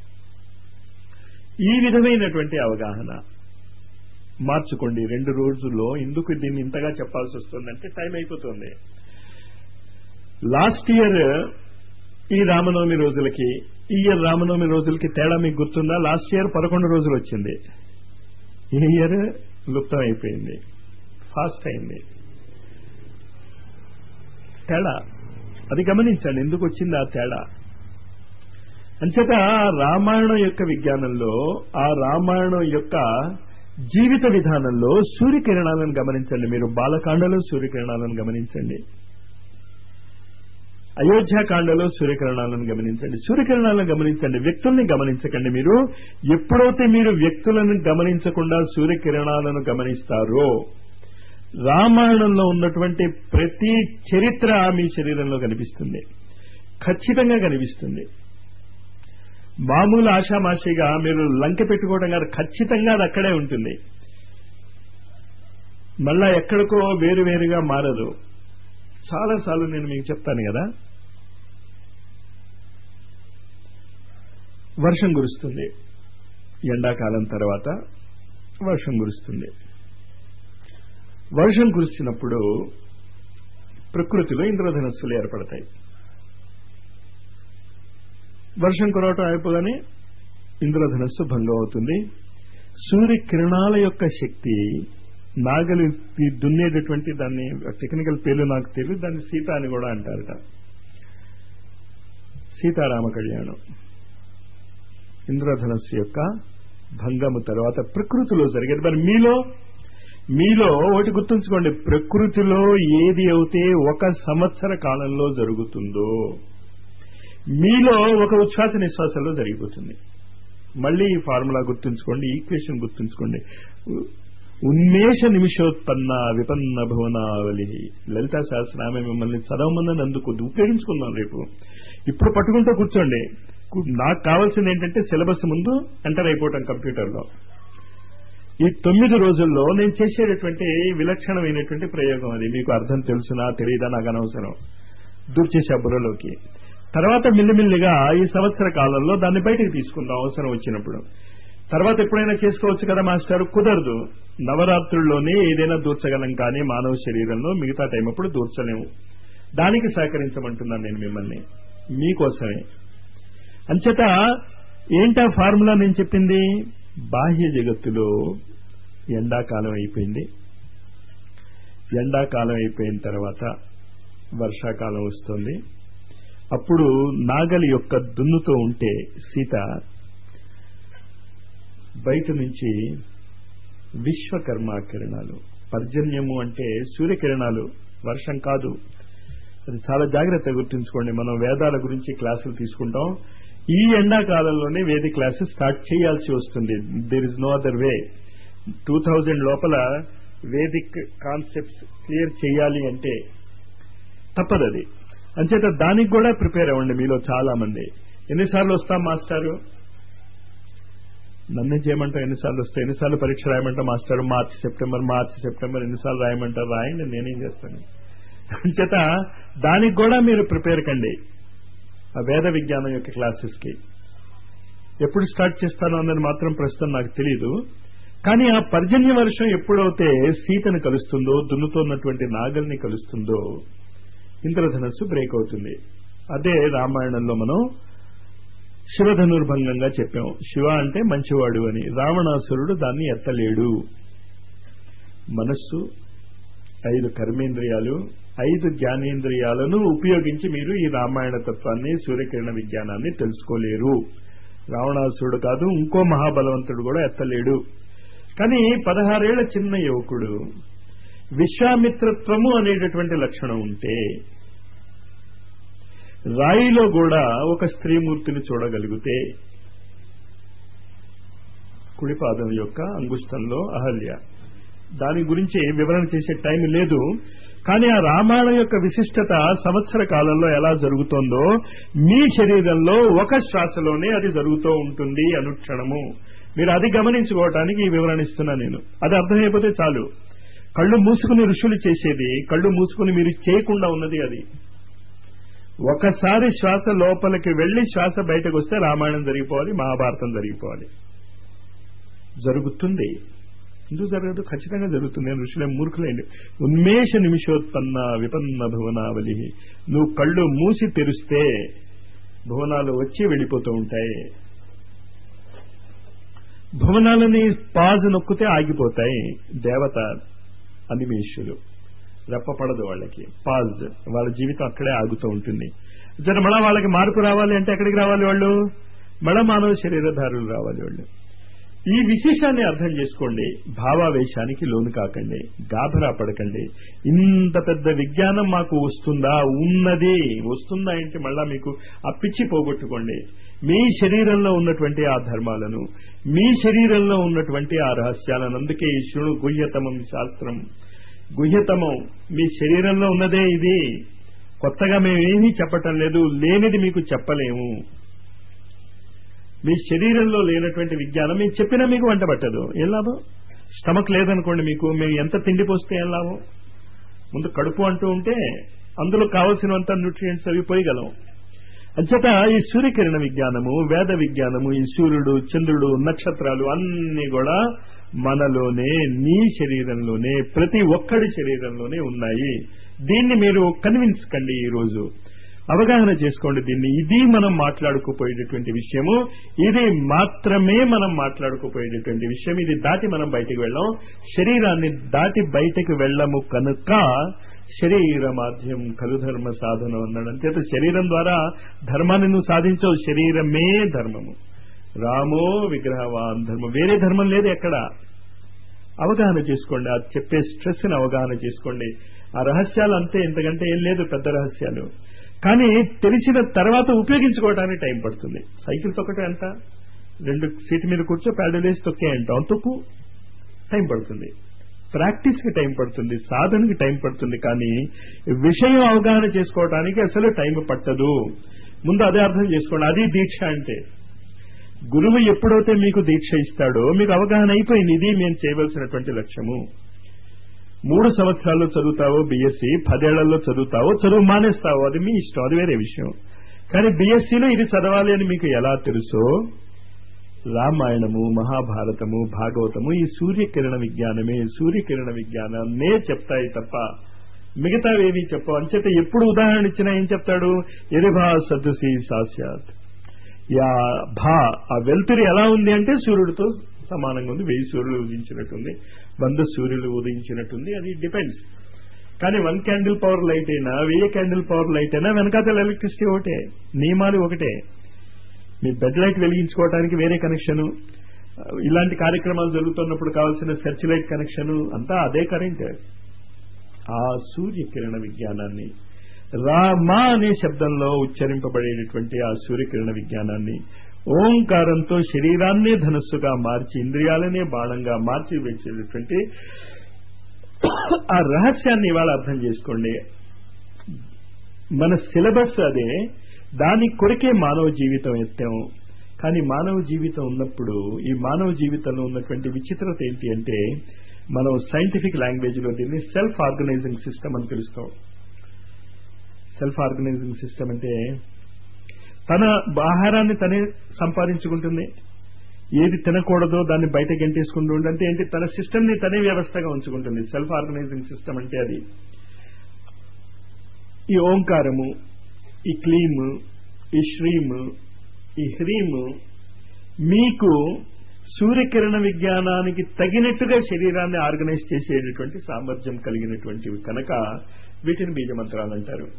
ఈ విధమైనటువంటి అవగాహన మార్చుకోండి రెండు రోజుల్లో ఎందుకు దీన్ని ఇంతగా చెప్పాల్సి వస్తుందంటే టైం అయిపోతుంది లాస్ట్ ఇయర్ ఈ రామనవమి రోజులకి ఈ ఇయర్ రామనవమి రోజులకి తేడా మీకు గుర్తుందా లాస్ట్ ఇయర్ పదకొండు రోజులు వచ్చింది ఈ ఇయర్ లుప్తం అయిపోయింది ఫాస్ట్ అయింది తేడా అది గమనించండి ఎందుకు వచ్చింది ఆ తేడా అంచేత రామాయణం యొక్క విజ్ఞానంలో ఆ రామాయణం యొక్క జీవిత విధానంలో సూర్యకిరణాలను గమనించండి మీరు బాలకాండలో సూర్యకిరణాలను గమనించండి అయోధ్యాకాండలో సూర్యకిరణాలను గమనించండి సూర్యకిరణాలను గమనించండి వ్యక్తుల్ని గమనించకండి మీరు ఎప్పుడైతే మీరు వ్యక్తులను గమనించకుండా సూర్యకిరణాలను గమనిస్తారో రామాయణంలో ఉన్నటువంటి ప్రతి చరిత్ర మీ శరీరంలో కనిపిస్తుంది ఖచ్చితంగా కనిపిస్తుంది మామూలు ఆషామాషిగా మీరు లంక పెట్టుకోవడం కాదు ఖచ్చితంగా అది అక్కడే ఉంటుంది మళ్ళా ఎక్కడికో వేరు వేరుగా మారదు చాలాసార్లు నేను మీకు చెప్తాను కదా వర్షం కురుస్తుంది ఎండాకాలం తర్వాత వర్షం కురుస్తుంది వర్షం కురిసినప్పుడు ప్రకృతిలో ఇంద్రధనస్సులు ఏర్పడతాయి వర్షం కురవటం అయిపోగానే ఇంద్రధనస్సు భంగం అవుతుంది సూర్యకిరణాల యొక్క శక్తి నాగలి దున్నేటటువంటి దాన్ని టెక్నికల్ పేర్లు నాకు తెలియదు దాన్ని సీత అని కూడా అంటారట సీతారామ కళ్యాణం ఇంద్రధనస్సు యొక్క భంగము తర్వాత ప్రకృతిలో జరిగేది మరి మీలో మీలో ఒకటి గుర్తుంచుకోండి ప్రకృతిలో ఏది అయితే ఒక సంవత్సర కాలంలో జరుగుతుందో మీలో ఒక ఉచ్ఛ్వాస నిశ్వాసంలో జరిగిపోతుంది మళ్ళీ ఈ ఫార్ములా గుర్తుంచుకోండి ఈక్వేషన్ గుర్తుంచుకోండి ఉన్మేష నిమిషోత్పన్న విపన్న భువనావలి లలితా సహస్రనామే మిమ్మల్ని చదవమని అందుకు ఉపయోగించుకుందాం రేపు ఇప్పుడు పట్టుకుంటూ కూర్చోండి కు- నాకు కావాల్సింది ఏంటంటే సిలబస్ ముందు ఎంటర్ అయిపోవటం కంప్యూటర్లో ఈ తొమ్మిది రోజుల్లో నేను చేసేటటువంటి విలక్షణమైనటువంటి ప్రయోగం అది మీకు అర్థం తెలుసునా తెలియదా నాకు అనవసరం దూర్చేసే బుర్రలోకి తర్వాత మెల్లిమెల్లిగా ఈ సంవత్సర కాలంలో దాన్ని బయటకు తీసుకుందాం అవసరం వచ్చినప్పుడు తర్వాత ఎప్పుడైనా చేసుకోవచ్చు కదా మాస్టర్ కుదరదు నవరాత్రుల్లోనే ఏదైనా దూర్చగలం కానీ మానవ శరీరంలో మిగతా టైం అప్పుడు దూర్చలేము దానికి సహకరించమంటున్నాను నేను మిమ్మల్ని మీకోసమే అంచేత ఏంటా ఫార్ములా నేను చెప్పింది బాహ్య జగత్తులో ఎండాకాలం అయిపోయింది ఎండాకాలం అయిపోయిన తర్వాత వర్షాకాలం వస్తుంది అప్పుడు నాగలి యొక్క దున్నుతో ఉంటే సీత బయట నుంచి విశ్వకర్మ కిరణాలు పర్జన్యము అంటే సూర్యకిరణాలు వర్షం కాదు అది చాలా జాగ్రత్తగా గుర్తుంచుకోండి మనం వేదాల గురించి క్లాసులు తీసుకుంటాం ఈ ఎండాకాలంలోనే వేద క్లాసు స్టార్ట్ చేయాల్సి వస్తుంది there is no other way two thousand లోపల వేదిక్ కాన్సెప్ట్స్ క్లియర్ చేయాలి అంటే తప్పదు అది అంచేత దానికి కూడా ప్రిపేర్ అవ్వండి మీలో చాలా మంది ఎన్నిసార్లు వస్తాం మాస్టారు నన్నే చేయమంటాం ఎన్నిసార్లు వస్తాయి ఎన్నిసార్లు పరీక్ష రాయమంటాం master March September March September ఎన్నిసార్లు రాయమంటారు రాయండి నేనేం చేస్తాను అంచేత దానికి కూడా మీరు ప్రిపేర్ కండి ఆ వేద విజ్ఞానం యొక్క క్లాసెస్ కి ఎప్పుడు స్టార్ట్ చేస్తానో అన్నది మాత్రం ప్రస్తుతం నాకు తెలియదు కానీ ఆ పర్జన్య వర్షం ఎప్పుడైతే సీతను కలుస్తుందో దున్నుతున్నటువంటి నాగల్ని కలుస్తుందో ఇంద్రధనస్సు బ్రేక్ అవుతుంది అదే రామాయణంలో మనం శివధనుర్భంగంగా చెప్పాం శివ అంటే మంచివాడు అని రావణాసురుడు దాన్ని ఎత్తలేడు మనస్సు ఐదు కర్మేంద్రియాలు ఐదు జ్ఞానేంద్రియాలను ఉపయోగించి మీరు ఈ రామాయణ తత్వాన్ని సూర్యకిరణ విజ్ఞానాన్ని తెలుసుకోలేరు రావణాసురుడు కాదు ఇంకో మహాబలవంతుడు కూడా ఎత్తలేడు కానీ పదహారేళ్ల చిన్న యువకుడు విశ్వామిత్రత్వము అనేటటువంటి లక్షణం ఉంటే రాయిలో కూడా ఒక స్త్రీమూర్తిని చూడగలిగితే కుడిపాదం యొక్క అంగుష్టంలో అహల్య దాని గురించి వివరణ చేసే టైం లేదు కానీ ఆ రామాయణం యొక్క విశిష్టత సంవత్సర కాలంలో ఎలా జరుగుతోందో మీ శరీరంలో ఒక శ్వాసలోనే అది జరుగుతూ ఉంటుంది అనుక్షణము మీరు అది గమనించుకోవటానికి ఈ వివరణ ఇస్తున్నా నేను అది అర్థమైపోతే చాలు కళ్ళు మూసుకుని ఋషులు చేసేది కళ్ళు మూసుకుని మీరు చేయకుండా ఉన్నది అది ఒకసారి శ్వాస లోపలికి వెళ్లి శ్వాస బయటకు వస్తే రామాయణం జరిగిపోవాలి మహాభారతం జరిగిపోవాలి జరుగుతుంది ఎందుకు జరగదు ఖచ్చితంగా జరుగుతుంది నేను ఋషులే మూర్ఖులేండి ఉన్మేష నిమిషోత్పన్న విపన్న భువనావలి నువ్వు కళ్ళు మూసి తెరిస్తే భువనాలు వచ్చి వెళ్ళిపోతూ ఉంటాయి భువనాలని పాజ్ నొక్కితే ఆగిపోతాయి దేవత అనిమేషులు రెప్పపడదు వాళ్ళకి పాజ్ వాళ్ళ జీవితం అక్కడే ఆగుతూ ఉంటుంది జర మళ్ళా వాళ్ళకి మార్పు రావాలి అంటే ఎక్కడికి రావాలి వాళ్ళు మళ్ళా మానవ శరీరధారులు రావాలి వాళ్ళు ఈ విశేషాన్ని అర్థం చేసుకోండి భావావేశానికి లోను కాకండి గాభరా పడకండి ఇంత పెద్ద విజ్ఞానం మాకు వస్తుందా ఉన్నది వస్తుందా అంటే మళ్ళా మీకు ఆ పిచ్చి పోగొట్టుకోండి మీ శరీరంలో ఉన్నటువంటి ఆ ధర్మాలను మీ శరీరంలో ఉన్నటువంటి ఆ రహస్యాలను అందుకే ఈ శృణు గుహ్యతమం శాస్త్రం గుహ్యతమం మీ శరీరంలో ఉన్నదే ఇది కొత్తగా మేమేమీ చెప్పటం లేదు లేనిది మీకు చెప్పలేము మీ శరీరంలో లేనటువంటి విజ్ఞానం మేము చెప్పినా మీకు వంట పట్టదు ఏం లాభం స్టమక్ లేదనుకోండి మీకు మేము ఎంత తిండి పోస్తే ఏం లాభం ముందు కడుపు అంటూ ఉంటే అందులో కావలసినంత న్యూట్రియంట్స్ అవి పోయగలం అంచేత ఈ సూర్యకిరణ విజ్ఞానము వేద విజ్ఞానము ఈ సూర్యుడు చంద్రుడు నక్షత్రాలు అన్ని కూడా మనలోనే నీ శరీరంలోనే ప్రతి ఒక్కడి శరీరంలోనే ఉన్నాయి దీన్ని మీరు కన్విన్స్ కండి ఈ రోజు అవగాహన చేసుకోండి దీన్ని ఇది మనం మాట్లాడుకోపోయేటటువంటి విషయము ఇది మాత్రమే మనం మాట్లాడుకోపోయేటటువంటి విషయం ఇది దాటి మనం బయటికి వెళ్ళాం శరీరాన్ని దాటి బయటకు వెళ్ళము కనుక శరీర మాధ్యం కలుధర్మ సాధనం అన్నాడు అంతేత శరీరం ద్వారా ధర్మాన్ని నువ్వు సాధించవు శరీరమే ధర్మము రామో విగ్రహవాన్ ధర్మం వేరే ధర్మం లేదు ఎక్కడ అవగాహన చేసుకోండి అది చెప్పే స్ట్రెస్ ని అవగాహన చేసుకోండి ఆ రహస్యాలు అంతే ఇంతకంటే ఏం లేదు పెద్ద రహస్యాలు కానీ తెలిసిన తర్వాత ఉపయోగించుకోవడానికి టైం పడుతుంది సైకిల్ తొక్కటే ఎంత రెండు సీట్ మీద కూర్చో ప్యాడల్ వేసి తొక్కే అంటాం తొక్కు టైం పడుతుంది ప్రాక్టీస్కి టైం పడుతుంది సాధనకి టైం పడుతుంది కానీ విషయం అవగాహన చేసుకోవడానికి అసలు టైం పట్టదు ముందు అదే అర్థం చేసుకోండి అది దీక్ష అంటే గురువు ఎప్పుడైతే మీకు దీక్ష ఇస్తాడో మీకు అవగాహన అయిపోయింది ఇది మేము చేయవలసినటువంటి లక్ష్యము మూడు సంవత్సరాల్లో చదువుతావో బీఎస్సీ పదేళ్లలో చదువుతావో చదువు మానేస్తావో అది మీ ఇష్టం అది వేరే విషయం కానీ బీఎస్సీలో ఇది చదవాలి అని మీకు ఎలా తెలుసో రామాయణము మహాభారతము భాగవతము ఈ సూర్యకిరణ విజ్ఞానమే సూర్యకిరణ విజ్ఞానాన్నే చెప్తాయి తప్ప మిగతావేవి చెప్పవు అంచేత ఎప్పుడు ఉదాహరణ ఇచ్చినా ఏం చెప్తాడు ఎరిభా సదృశి సాస్యాత్ యా భా ఆ వెలుతురు ఎలా ఉంది అంటే సూర్యుడితో సమానంగా ఉంది వెయ్యి సూర్యులు ఉదించినట్టుంది వంద సూర్యులు ఉదయించినట్టుంది అది డిపెండ్స్ కానీ వన్ క్యాండిల్ పవర్ లైట్ అయినా వెయ్యి క్యాండిల్ పవర్ లైట్ అయినా వెనకాతల ఎలక్ట్రిసిటీ ఒకటే నియమాలు ఒకటే మీ బెడ్ లైట్ వెలిగించుకోవడానికి వేరే కనెక్షన్ ఇలాంటి కార్యక్రమాలు జరుగుతున్నప్పుడు కావాల్సిన సెర్చ్ లైట్ కనెక్షన్ అంతా అదే కరెంట్ ఆ సూర్యకిరణ విజ్ఞానాన్ని రామా అనే శబ్దంలో ఉచ్చరింపబడేటటువంటి ఆ సూర్యకిరణ విజ్ఞానాన్ని ఓంకారంతో శరీరాన్నే ధనస్సుగా మార్చి ఇంద్రియాలనే బాణంగా మార్చి వేసేటటువంటి ఆ రహస్యాన్ని ఇవాళ అర్థం చేసుకోండి మన సిలబస్ అదే దాని కొరకే మానవ జీవితం ఎత్తాం కానీ మానవ జీవితం ఉన్నప్పుడు ఈ మానవ జీవితంలో ఉన్నటువంటి విచిత్రత ఏంటి అంటే మనం సైంటిఫిక్ లాంగ్వేజ్ లో దీన్ని సెల్ఫ్ ఆర్గనైజింగ్ సిస్టమ్ అని పిలుస్తాం సెల్ఫ్ ఆర్గనైజింగ్ సిస్టమ్ అంటే తన ఆహారాన్ని తనే సంపాదించుకుంటుంది ఏది తినకూడదో దాన్ని బయట గెంటేసుకుంటూ అంటే ఏంటి తన సిస్టమ్ ని తనే వ్యవస్థగా ఉంచుకుంటుంది సెల్ఫ్ ఆర్గనైజింగ్ సిస్టమ్ అంటే అది ఈ ఓంకారము ఈ క్లీమ్ ఈ శ్రీమ్ ఈ హ్రీమ్ మీకు సూర్యకిరణ విజ్ఞానానికి తగినట్టుగా శరీరాన్ని ఆర్గనైజ్ చేసేటటువంటి సామర్థ్యం కలిగినటువంటివి కనుక వీటిని బీజమంత్రాలు అంటారు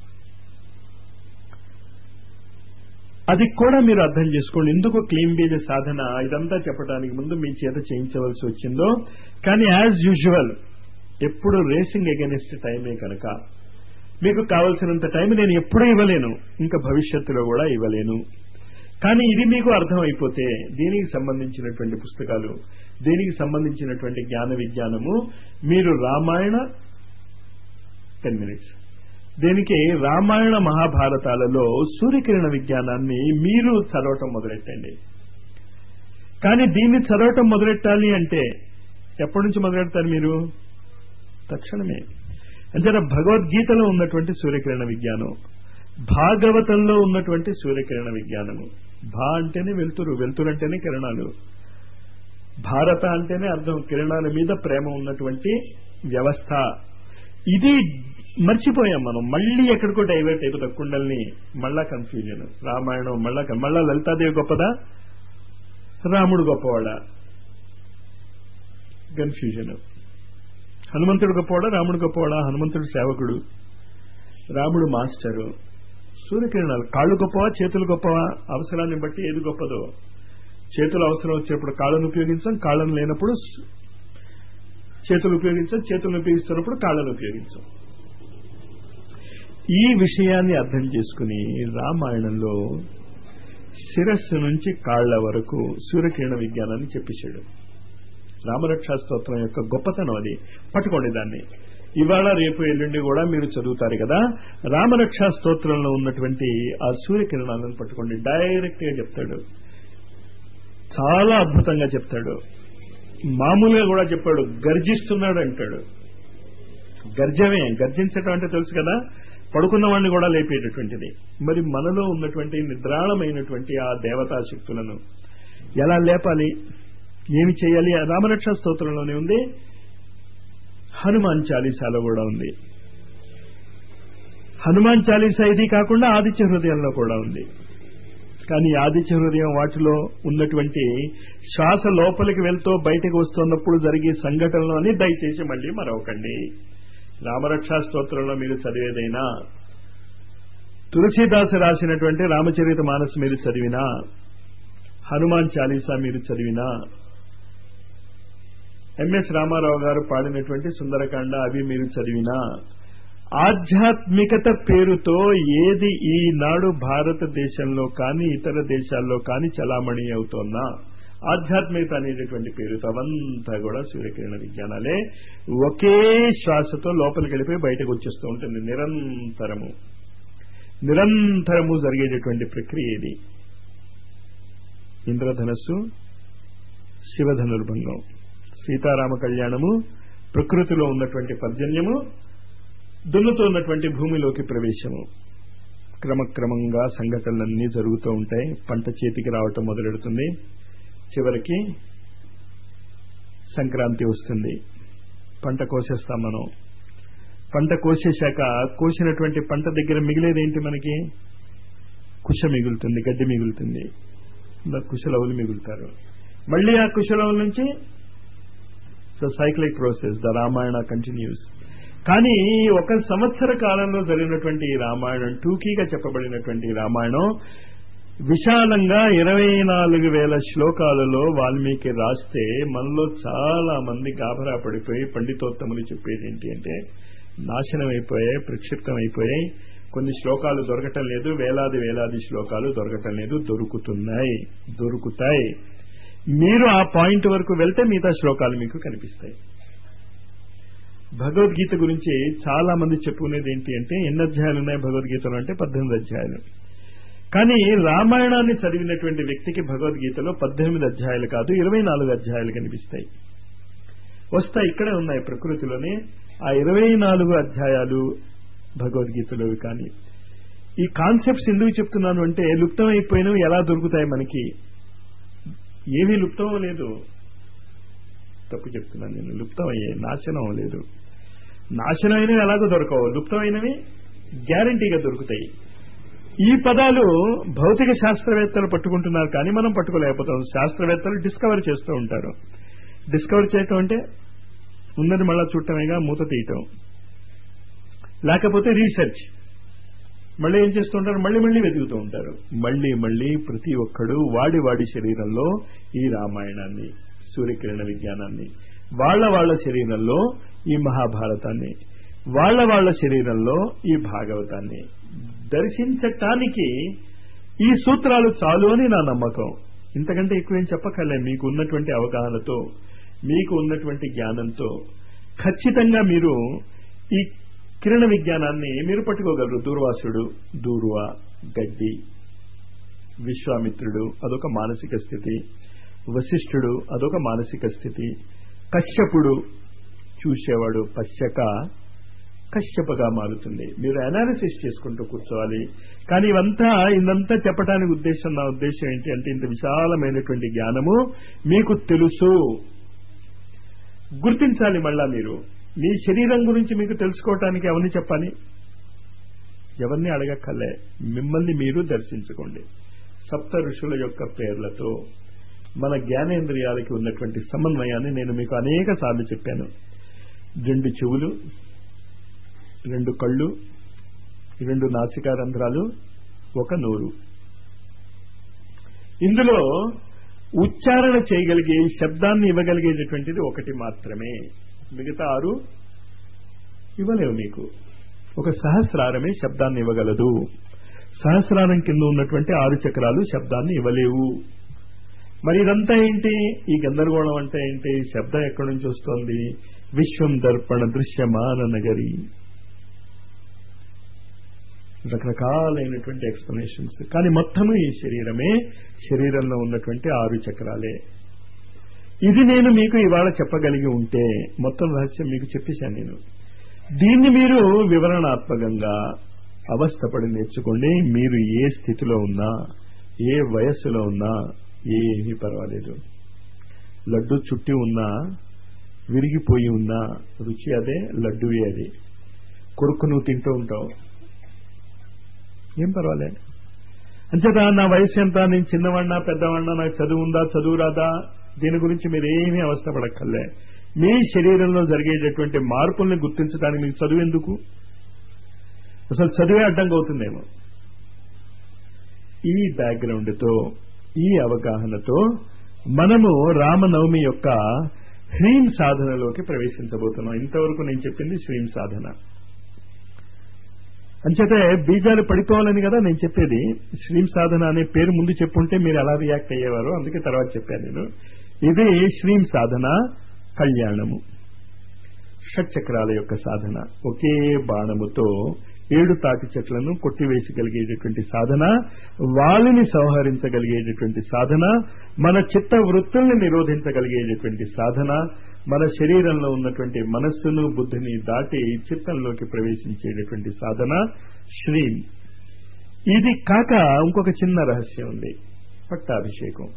అది కూడా మీరు అర్థం చేసుకోండి ఎందుకు క్లీన్ బీజ సాధన ఇదంతా చెప్పడానికి ముందు మీ చేత చేయించవలసి వచ్చిందో కానీ యాజ్ యూజువల్ ఎప్పుడు రేసింగ్ ఎగెనిస్ట్ టైమే కనుక మీకు కావలసినంత టైం నేను ఎప్పుడూ ఇవ్వలేను ఇంకా భవిష్యత్తులో కూడా ఇవ్వలేను కానీ ఇది మీకు అర్థమైపోతే దీనికి సంబంధించినటువంటి పుస్తకాలు దీనికి సంబంధించినటువంటి జ్ఞాన విజ్ఞానము మీరు రామాయణ టెన్ మినిట్స్ దీనికి రామాయణ మహాభారతాలలో సూర్యకిరణ విజ్ఞానాన్ని మీరు చదవటం మొదలెట్టండి కానీ దీన్ని చదవటం మొదలెట్టాలి అంటే ఎప్పటి నుంచి మొదలెడతారు మీరు తక్షణమే అంటే భగవద్గీతలో ఉన్నటువంటి సూర్యకిరణ విజ్ఞానం భాగవతంలో ఉన్నటువంటి సూర్యకిరణ విజ్ఞానము భా అంటేనే వెలుతురు వెలుతురు అంటేనే కిరణాలు భారత అంటేనే అర్థం కిరణాల మీద ప్రేమ ఉన్నటువంటి వ్యవస్థ ఇది మర్చిపోయాం మనం మళ్ళీ ఎక్కడికో డైవర్ట్ అయిపోతా కుండల్ని మళ్ళా కన్ఫ్యూజన్ రామాయణం మళ్ళా మళ్ళా లలితాదేవి గొప్పదా రాముడు గొప్పవాడా కన్ఫ్యూజన్ హనుమంతుడు గొప్పవాడా రాముడు గొప్పవాడా హనుమంతుడు సేవకుడు రాముడు మాస్టరు సూర్యకిరణాలు కాళ్ళు గొప్పవా చేతులు గొప్పవా అవసరాన్ని బట్టి ఏది గొప్పదో చేతులు అవసరం వచ్చేప్పుడు కాళ్ళను ఉపయోగించాం కాళ్ళను లేనప్పుడు చేతులు ఉపయోగించాం చేతులను ఉపయోగిస్తున్నప్పుడు కాళ్ళను ఉపయోగించాం ఈ విషయాన్ని అర్థం చేసుకుని రామాయణంలో శిరస్సు నుంచి కాళ్ల వరకు సూర్యకిరణ విజ్ఞానాన్ని చెప్పేశాడు రామరక్షా స్తోత్రం యొక్క గొప్పతనం అది పట్టుకోండి దాన్ని ఇవాళ రేపు ఎల్లుండి కూడా మీరు చదువుతారు కదా రామరక్షా స్తోత్రంలో ఉన్నటువంటి ఆ సూర్యకిరణాలను పట్టుకోండి డైరెక్ట్ గా చెప్తాడు చాలా అద్భుతంగా చెప్తాడు మామూలుగా కూడా చెప్పాడు గర్జిస్తున్నాడు అంటాడు గర్జమే గర్జించడం అంటే తెలుసు కదా పడుకున్న వాడిని కూడా లేపేటటువంటిది మరి మనలో ఉన్నటువంటి నిద్రాణమైనటువంటి ఆ దేవతా శక్తులను ఎలా లేపాలి ఏమి చేయాలి రామరక్ష స్తోత్రంలోనే ఉంది హనుమాన్ చాలీసాలో కూడా ఉంది హనుమాన్ చాలీసా ఇది కాకుండా ఆదిత్య హృదయంలో కూడా ఉంది కానీ ఆదిత్య హృదయం వాటిలో ఉన్నటువంటి శ్వాస లోపలికి వెళ్తూ బయటకు వస్తున్నప్పుడు జరిగే సంఘటనలు అని దయచేసి మళ్ళీ మరొకండి రామరక్షా స్తోత్రంలో మీరు చదివేదైనా తులసీదాసు రాసినటువంటి రామచరిత మానస్ మీరు చదివినా హనుమాన్ చాలీసా మీరు చదివినా ఎంఎస్ రామారావు గారు పాడినటువంటి సుందరకాండ అవి మీరు చదివినా ఆధ్యాత్మికత పేరుతో ఏది ఈనాడు భారతదేశంలో కానీ ఇతర దేశాల్లో కానీ చలామణి అవుతోన్నా ఆధ్యాత్మికత అనేటటువంటి పేరుతో అవంతా కూడా సూర్యకిరణ విజ్ఞానాలే ఒకే శ్వాసతో లోపలికి వెళ్ళిపోయి బయటకు వచ్చేస్తూ ఉంటుంది నిరంతరము నిరంతరము జరిగేటటువంటి ప్రక్రియ ఇది ఇంద్రధనస్సు శివధనుర్భంగం సీతారామ కళ్యాణము ప్రకృతిలో ఉన్నటువంటి పర్జన్యము దున్నుతో ఉన్నటువంటి భూమిలోకి ప్రవేశము క్రమక్రమంగా సంఘటనలన్నీ జరుగుతూ ఉంటాయి పంట చేతికి రావటం మొదలెడుతుంది చివరికి సంక్రాంతి వస్తుంది పంట కోసేస్తాం మనం పంట కోసేశాక కోసినటువంటి పంట దగ్గర మిగిలేదేంటి మనకి కుష మిగులుతుంది గడ్డి మిగులుతుంది కుశలవులు మిగులుతారు మళ్ళీ ఆ కుశలవుల నుంచి so cyclic process the Ramayana continues కానీ ఒక సంవత్సర కాలంలో జరిగినటువంటి ఈ రామాయణం టూకీగా చెప్పబడినటువంటి రామాయణం విశాలంగా ఇరవై నాలుగు వేల శ్లోకాలలో వాల్మీకి రాస్తే మనలో చాలా మంది గాభరా పడిపోయి పండితోత్తములు చెప్పేది ఏంటి అంటే నాశనం అయిపోయాయి ప్రక్షిప్తం అయిపోయాయి కొన్ని శ్లోకాలు దొరకటం లేదు వేలాది వేలాది శ్లోకాలు దొరకటం లేదు దొరుకుతున్నాయి దొరుకుతాయి మీరు ఆ పాయింట్ వరకు వెళ్తే మిగతా శ్లోకాలు మీకు కనిపిస్తాయి భగవద్గీత గురించి చాలా మంది చెప్పుకునేది ఏంటి అంటే ఎన్ని అధ్యాయాలు ఉన్నాయి భగవద్గీతలో అంటే పద్దెనిమిది అధ్యాయాలు కానీ రామాయణాన్ని చదివినటువంటి వ్యక్తికి భగవద్గీతలో పద్దెనిమిది అధ్యాయాలు కాదు ఇరవై నాలుగు అధ్యాయాలు కనిపిస్తాయి వస్తాయి ఇక్కడే ఉన్నాయి ప్రకృతిలోనే ఆ ఇరవై నాలుగు అధ్యాయాలు భగవద్గీతలోవి కానీ ఈ కాన్సెప్ట్స్ ఎందుకు చెప్తున్నాను అంటే లుప్తం అయిపోయినవి ఎలా దొరుకుతాయి మనకి ఏమీ లుప్తం లేదు తప్పు చెప్తున్నాను నేను లుప్తం అయ్యే నాశనం లేదు నాశనం అయినవి ఎలాగో దొరకవు లుప్తమైనవి గ్యారంటీగా దొరుకుతాయి ఈ పదాలు భౌతిక శాస్త్రవేత్తలు పట్టుకుంటున్నారు కానీ మనం పట్టుకోలేకపోతాం శాస్త్రవేత్తలు డిస్కవర్ చేస్తూ ఉంటారు డిస్కవర్ చేయటం అంటే ఉన్నది మళ్ళా చూడటమేగా మూత తీయటం లేకపోతే రీసెర్చ్ మళ్ళీ ఏం చేస్తుంటారు మళ్ళీ మళ్ళీ వెతుకుతూ ఉంటారు మళ్ళీ మళ్ళీ ప్రతి ఒక్కడు వాడి వాడి శరీరంలో ఈ రామాయణాన్ని సూర్యకిరణ విజ్ఞానాన్ని వాళ్ళ వాళ్ళ శరీరంలో ఈ మహాభారతాన్ని వాళ్ళ వాళ్ళ శరీరంలో ఈ భాగవతాన్ని దర్శించటానికి ఈ సూత్రాలు చాలు అని నా నమ్మకం ఇంతకంటే ఎక్కువ ఏం చెప్పకలే మీకు ఉన్నటువంటి అవగాహనతో మీకు ఉన్నటువంటి జ్ఞానంతో ఖచ్చితంగా మీరు ఈ కిరణ విజ్ఞానాన్ని మీరు పట్టుకోగలరు దూర్వాసుడు దూర్వ గడ్డి విశ్వామిత్రుడు అదొక మానసిక స్థితి వశిష్ఠుడు అదొక మానసిక స్థితి కశ్యపుడు చూసేవాడు పశ్చక కశ్యపగా మారుతుంది మీరు అనాలిసిస్ చేసుకుంటూ కూర్చోవాలి కానీ ఇవంతా ఇదంతా చెప్పడానికి ఉద్దేశం నా ఉద్దేశం ఏంటి అంటే ఇంత విశాలమైనటువంటి జ్ఞానము మీకు తెలుసు గుర్తించాలి మళ్ళా మీరు మీ శరీరం గురించి మీకు తెలుసుకోవటానికి ఎవరిని చెప్పాలి ఎవరిని అడగక్కర్లే మిమ్మల్ని మీరు దర్శించుకోండి సప్త ఋషుల యొక్క పేర్లతో మన జ్ఞానేంద్రియాలకి ఉన్నటువంటి సమన్వయాన్ని నేను మీకు అనేక సార్లు చెప్పాను రెండు చెవులు రెండు కళ్ళు రెండు నాసికా రంధ్రాలు ఒక నోరు ఇందులో ఉచ్చారణ చేయగలిగే శబ్దాన్ని ఇవ్వగలిగేటటువంటిది ఒకటి మాత్రమే మిగతా ఆరు ఇవ్వలేవు మీకు ఒక సహస్రారమే శబ్దాన్ని ఇవ్వగలదు సహస్రారం కింద ఉన్నటువంటి ఆరు చక్రాలు శబ్దాన్ని ఇవ్వలేవు మరి ఇదంతా ఏంటి ఈ గందరగోళం అంటే ఏంటి శబ్దం ఎక్కడి నుంచి వస్తోంది విశ్వం దర్పణ దృశ్యమాన నగరి రకరకాలైనటువంటి ఎక్స్ప్లెనేషన్స్ కానీ మొత్తము ఈ శరీరమే శరీరంలో ఉన్నటువంటి ఆరు చక్రాలే ఇది నేను మీకు ఇవాళ చెప్పగలిగి ఉంటే మొత్తం రహస్యం మీకు చెప్పేశాను నేను దీన్ని మీరు వివరణాత్మకంగా అవస్థపడి నేర్చుకోండి మీరు ఏ స్థితిలో ఉన్నా ఏ వయస్సులో ఉన్నా ఏమీ పర్వాలేదు లడ్డు చుట్టి ఉన్నా విరిగిపోయి ఉన్నా రుచి అదే లడ్డువే అది కొరుకు నువ్వు తింటూ ఉంటావు ఏం పర్వాలేదు అంచేత నా వయసు ఎంత నేను చిన్నవాడినా పెద్దవాడినా నాకు చదువు ఉందా చదువు రాదా దీని గురించి మీరు ఏమీ అవస్థపడక్కర్లే మీ శరీరంలో జరిగేటటువంటి మార్పుల్ని గుర్తించడానికి మీకు చదువు ఎందుకు అసలు చదివే అడ్డంగా అవుతుందేమో ఈ బ్యాక్గ్రౌండ్తో ఈ అవగాహనతో మనము రామనవమి యొక్క హ్రీం సాధనలోకి ప్రవేశించబోతున్నాం ఇంతవరకు నేను చెప్పింది శ్రీం సాధన అంచేతే బీజాలు పడిపోవాలని కదా నేను చెప్పేది శ్రీం సాధన అనే పేరు ముందు చెప్పుంటే మీరు ఎలా రియాక్ట్ అయ్యేవారు అందుకే తర్వాత చెప్పాను నేను ఇది శ్రీం సాధన కళ్యాణము షట్చక్రాల యొక్క సాధన ఒకే బాణముతో ఏడు తాటి చెట్లను కొట్టివేసగలిగేటటువంటి సాధన వాళ్ళని సంహరించగలిగేటటువంటి సాధన మన చిత్త వృత్తుల్ని నిరోధించగలిగేటటువంటి సాధన మన శరీరంలో ఉన్నటువంటి మనస్సును బుద్ధిని దాటి చిత్తంలోకి ప్రవేశించేటటువంటి సాధన శ్రీం ఇది కాక ఇంకొక చిన్న రహస్యం ఉంది పట్టాభిషేకం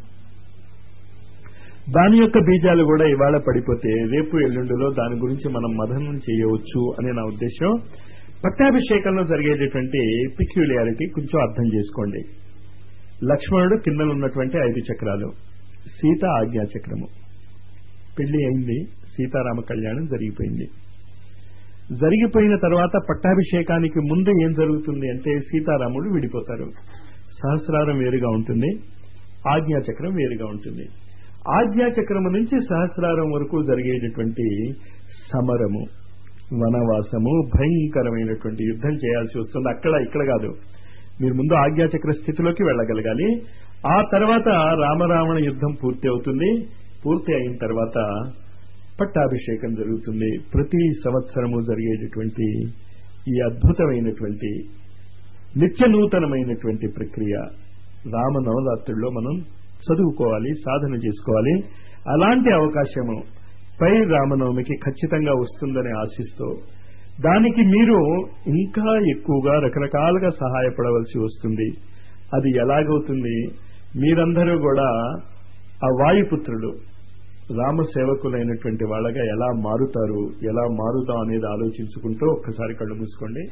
దాని యొక్క బీజాలు కూడా ఇవాళ పడిపోతే రేపు ఎల్లుండిలో దాని గురించి మనం మదనం చేయవచ్చు అనే నా ఉద్దేశం పట్టాభిషేకంలో జరిగేటటువంటి పిక్యులియారిటీ కొంచెం అర్థం చేసుకోండి లక్ష్మణుడు కింద ఉన్నటువంటి ఐదు చక్రాలు సీత ఆజ్ఞాచక్రము పెళ్లి అయింది సీతారామ కళ్యాణం జరిగిపోయింది జరిగిపోయిన తర్వాత పట్టాభిషేకానికి ముందు ఏం జరుగుతుంది అంటే సీతారాముడు విడిపోతారు సహస్రారం వేరుగా ఉంటుంది ఆజ్ఞాచక్రం వేరుగా ఉంటుంది ఆజ్ఞాచక్రము నుంచి సహస్రారం వరకు జరిగేటటువంటి సమరము వనవాసము భయంకరమైనటువంటి యుద్ధం చేయాల్సి వస్తుంది అక్కడ ఇక్కడ కాదు మీరు ముందు ఆజ్ఞాచక్ర స్థితిలోకి వెళ్ళగలగాలి ఆ తర్వాత రామరావణ యుద్ధం పూర్తి అవుతుంది పూర్తి అయిన తర్వాత పట్టాభిషేకం జరుగుతుంది ప్రతి సంవత్సరము జరిగేటటువంటి ఈ అద్భుతమైనటువంటి నిత్య నూతనమైనటువంటి ప్రక్రియ రామ నవరాత్రుల్లో మనం చదువుకోవాలి సాధన చేసుకోవాలి అలాంటి అవకాశము పై రామనవమికి ఖచ్చితంగా వస్తుందని ఆశిస్తూ దానికి మీరు ఇంకా ఎక్కువగా రకరకాలుగా సహాయపడవలసి వస్తుంది అది ఎలాగవుతుంది మీరందరూ కూడా ఆ వాయుపుత్రులు రామ సేవకులైనటువంటి వాళ్ళగా ఎలా మారుతారు ఎలా మారుతాం అనేది ఆలోచించుకుంటూ ఒక్కసారి కళ్ళు మూసుకోండి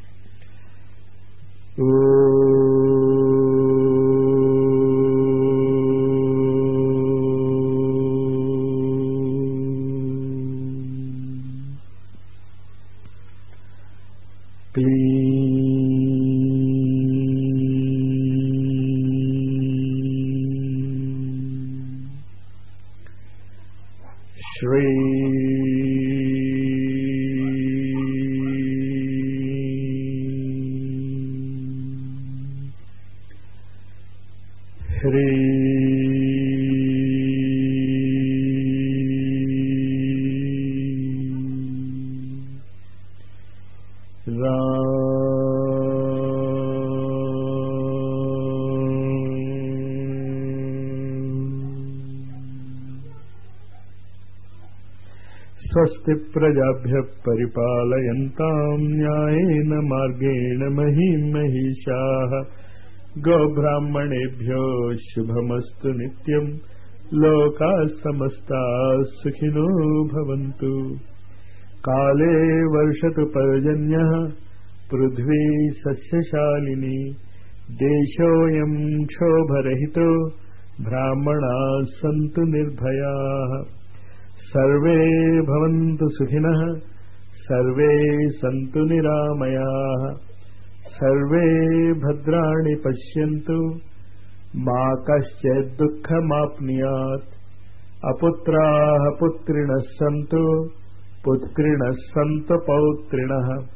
శ్రీ హ్రీ రా స్వస్తి ప్రజాభ్య పరిపాలయంతాం న్యాయేన మార్గేణ మహిం మహిషా గోబ్రాహ్మణేభ్యో శుభమస్తు నిత్యం లోకా సమస్తా సుఖినో భవంతు కాలే వర్షతు పర్జన్య పృథ్వీ సస్యశాలిని దేశోయం క్షోభరహితో బ్రాహ్మణా సంతు నిర్భయా సర్వే భవంతు సుఖినః సర్వే సంతు నిరామయాః సర్వే భద్రాణి పశ్యంతు మా కశ్చిత్ దుఃఖమాప్నుయాత్ అపుత్రాः పుత్రిణः సంతు పుత్రిణः సంతు పౌత్రిణः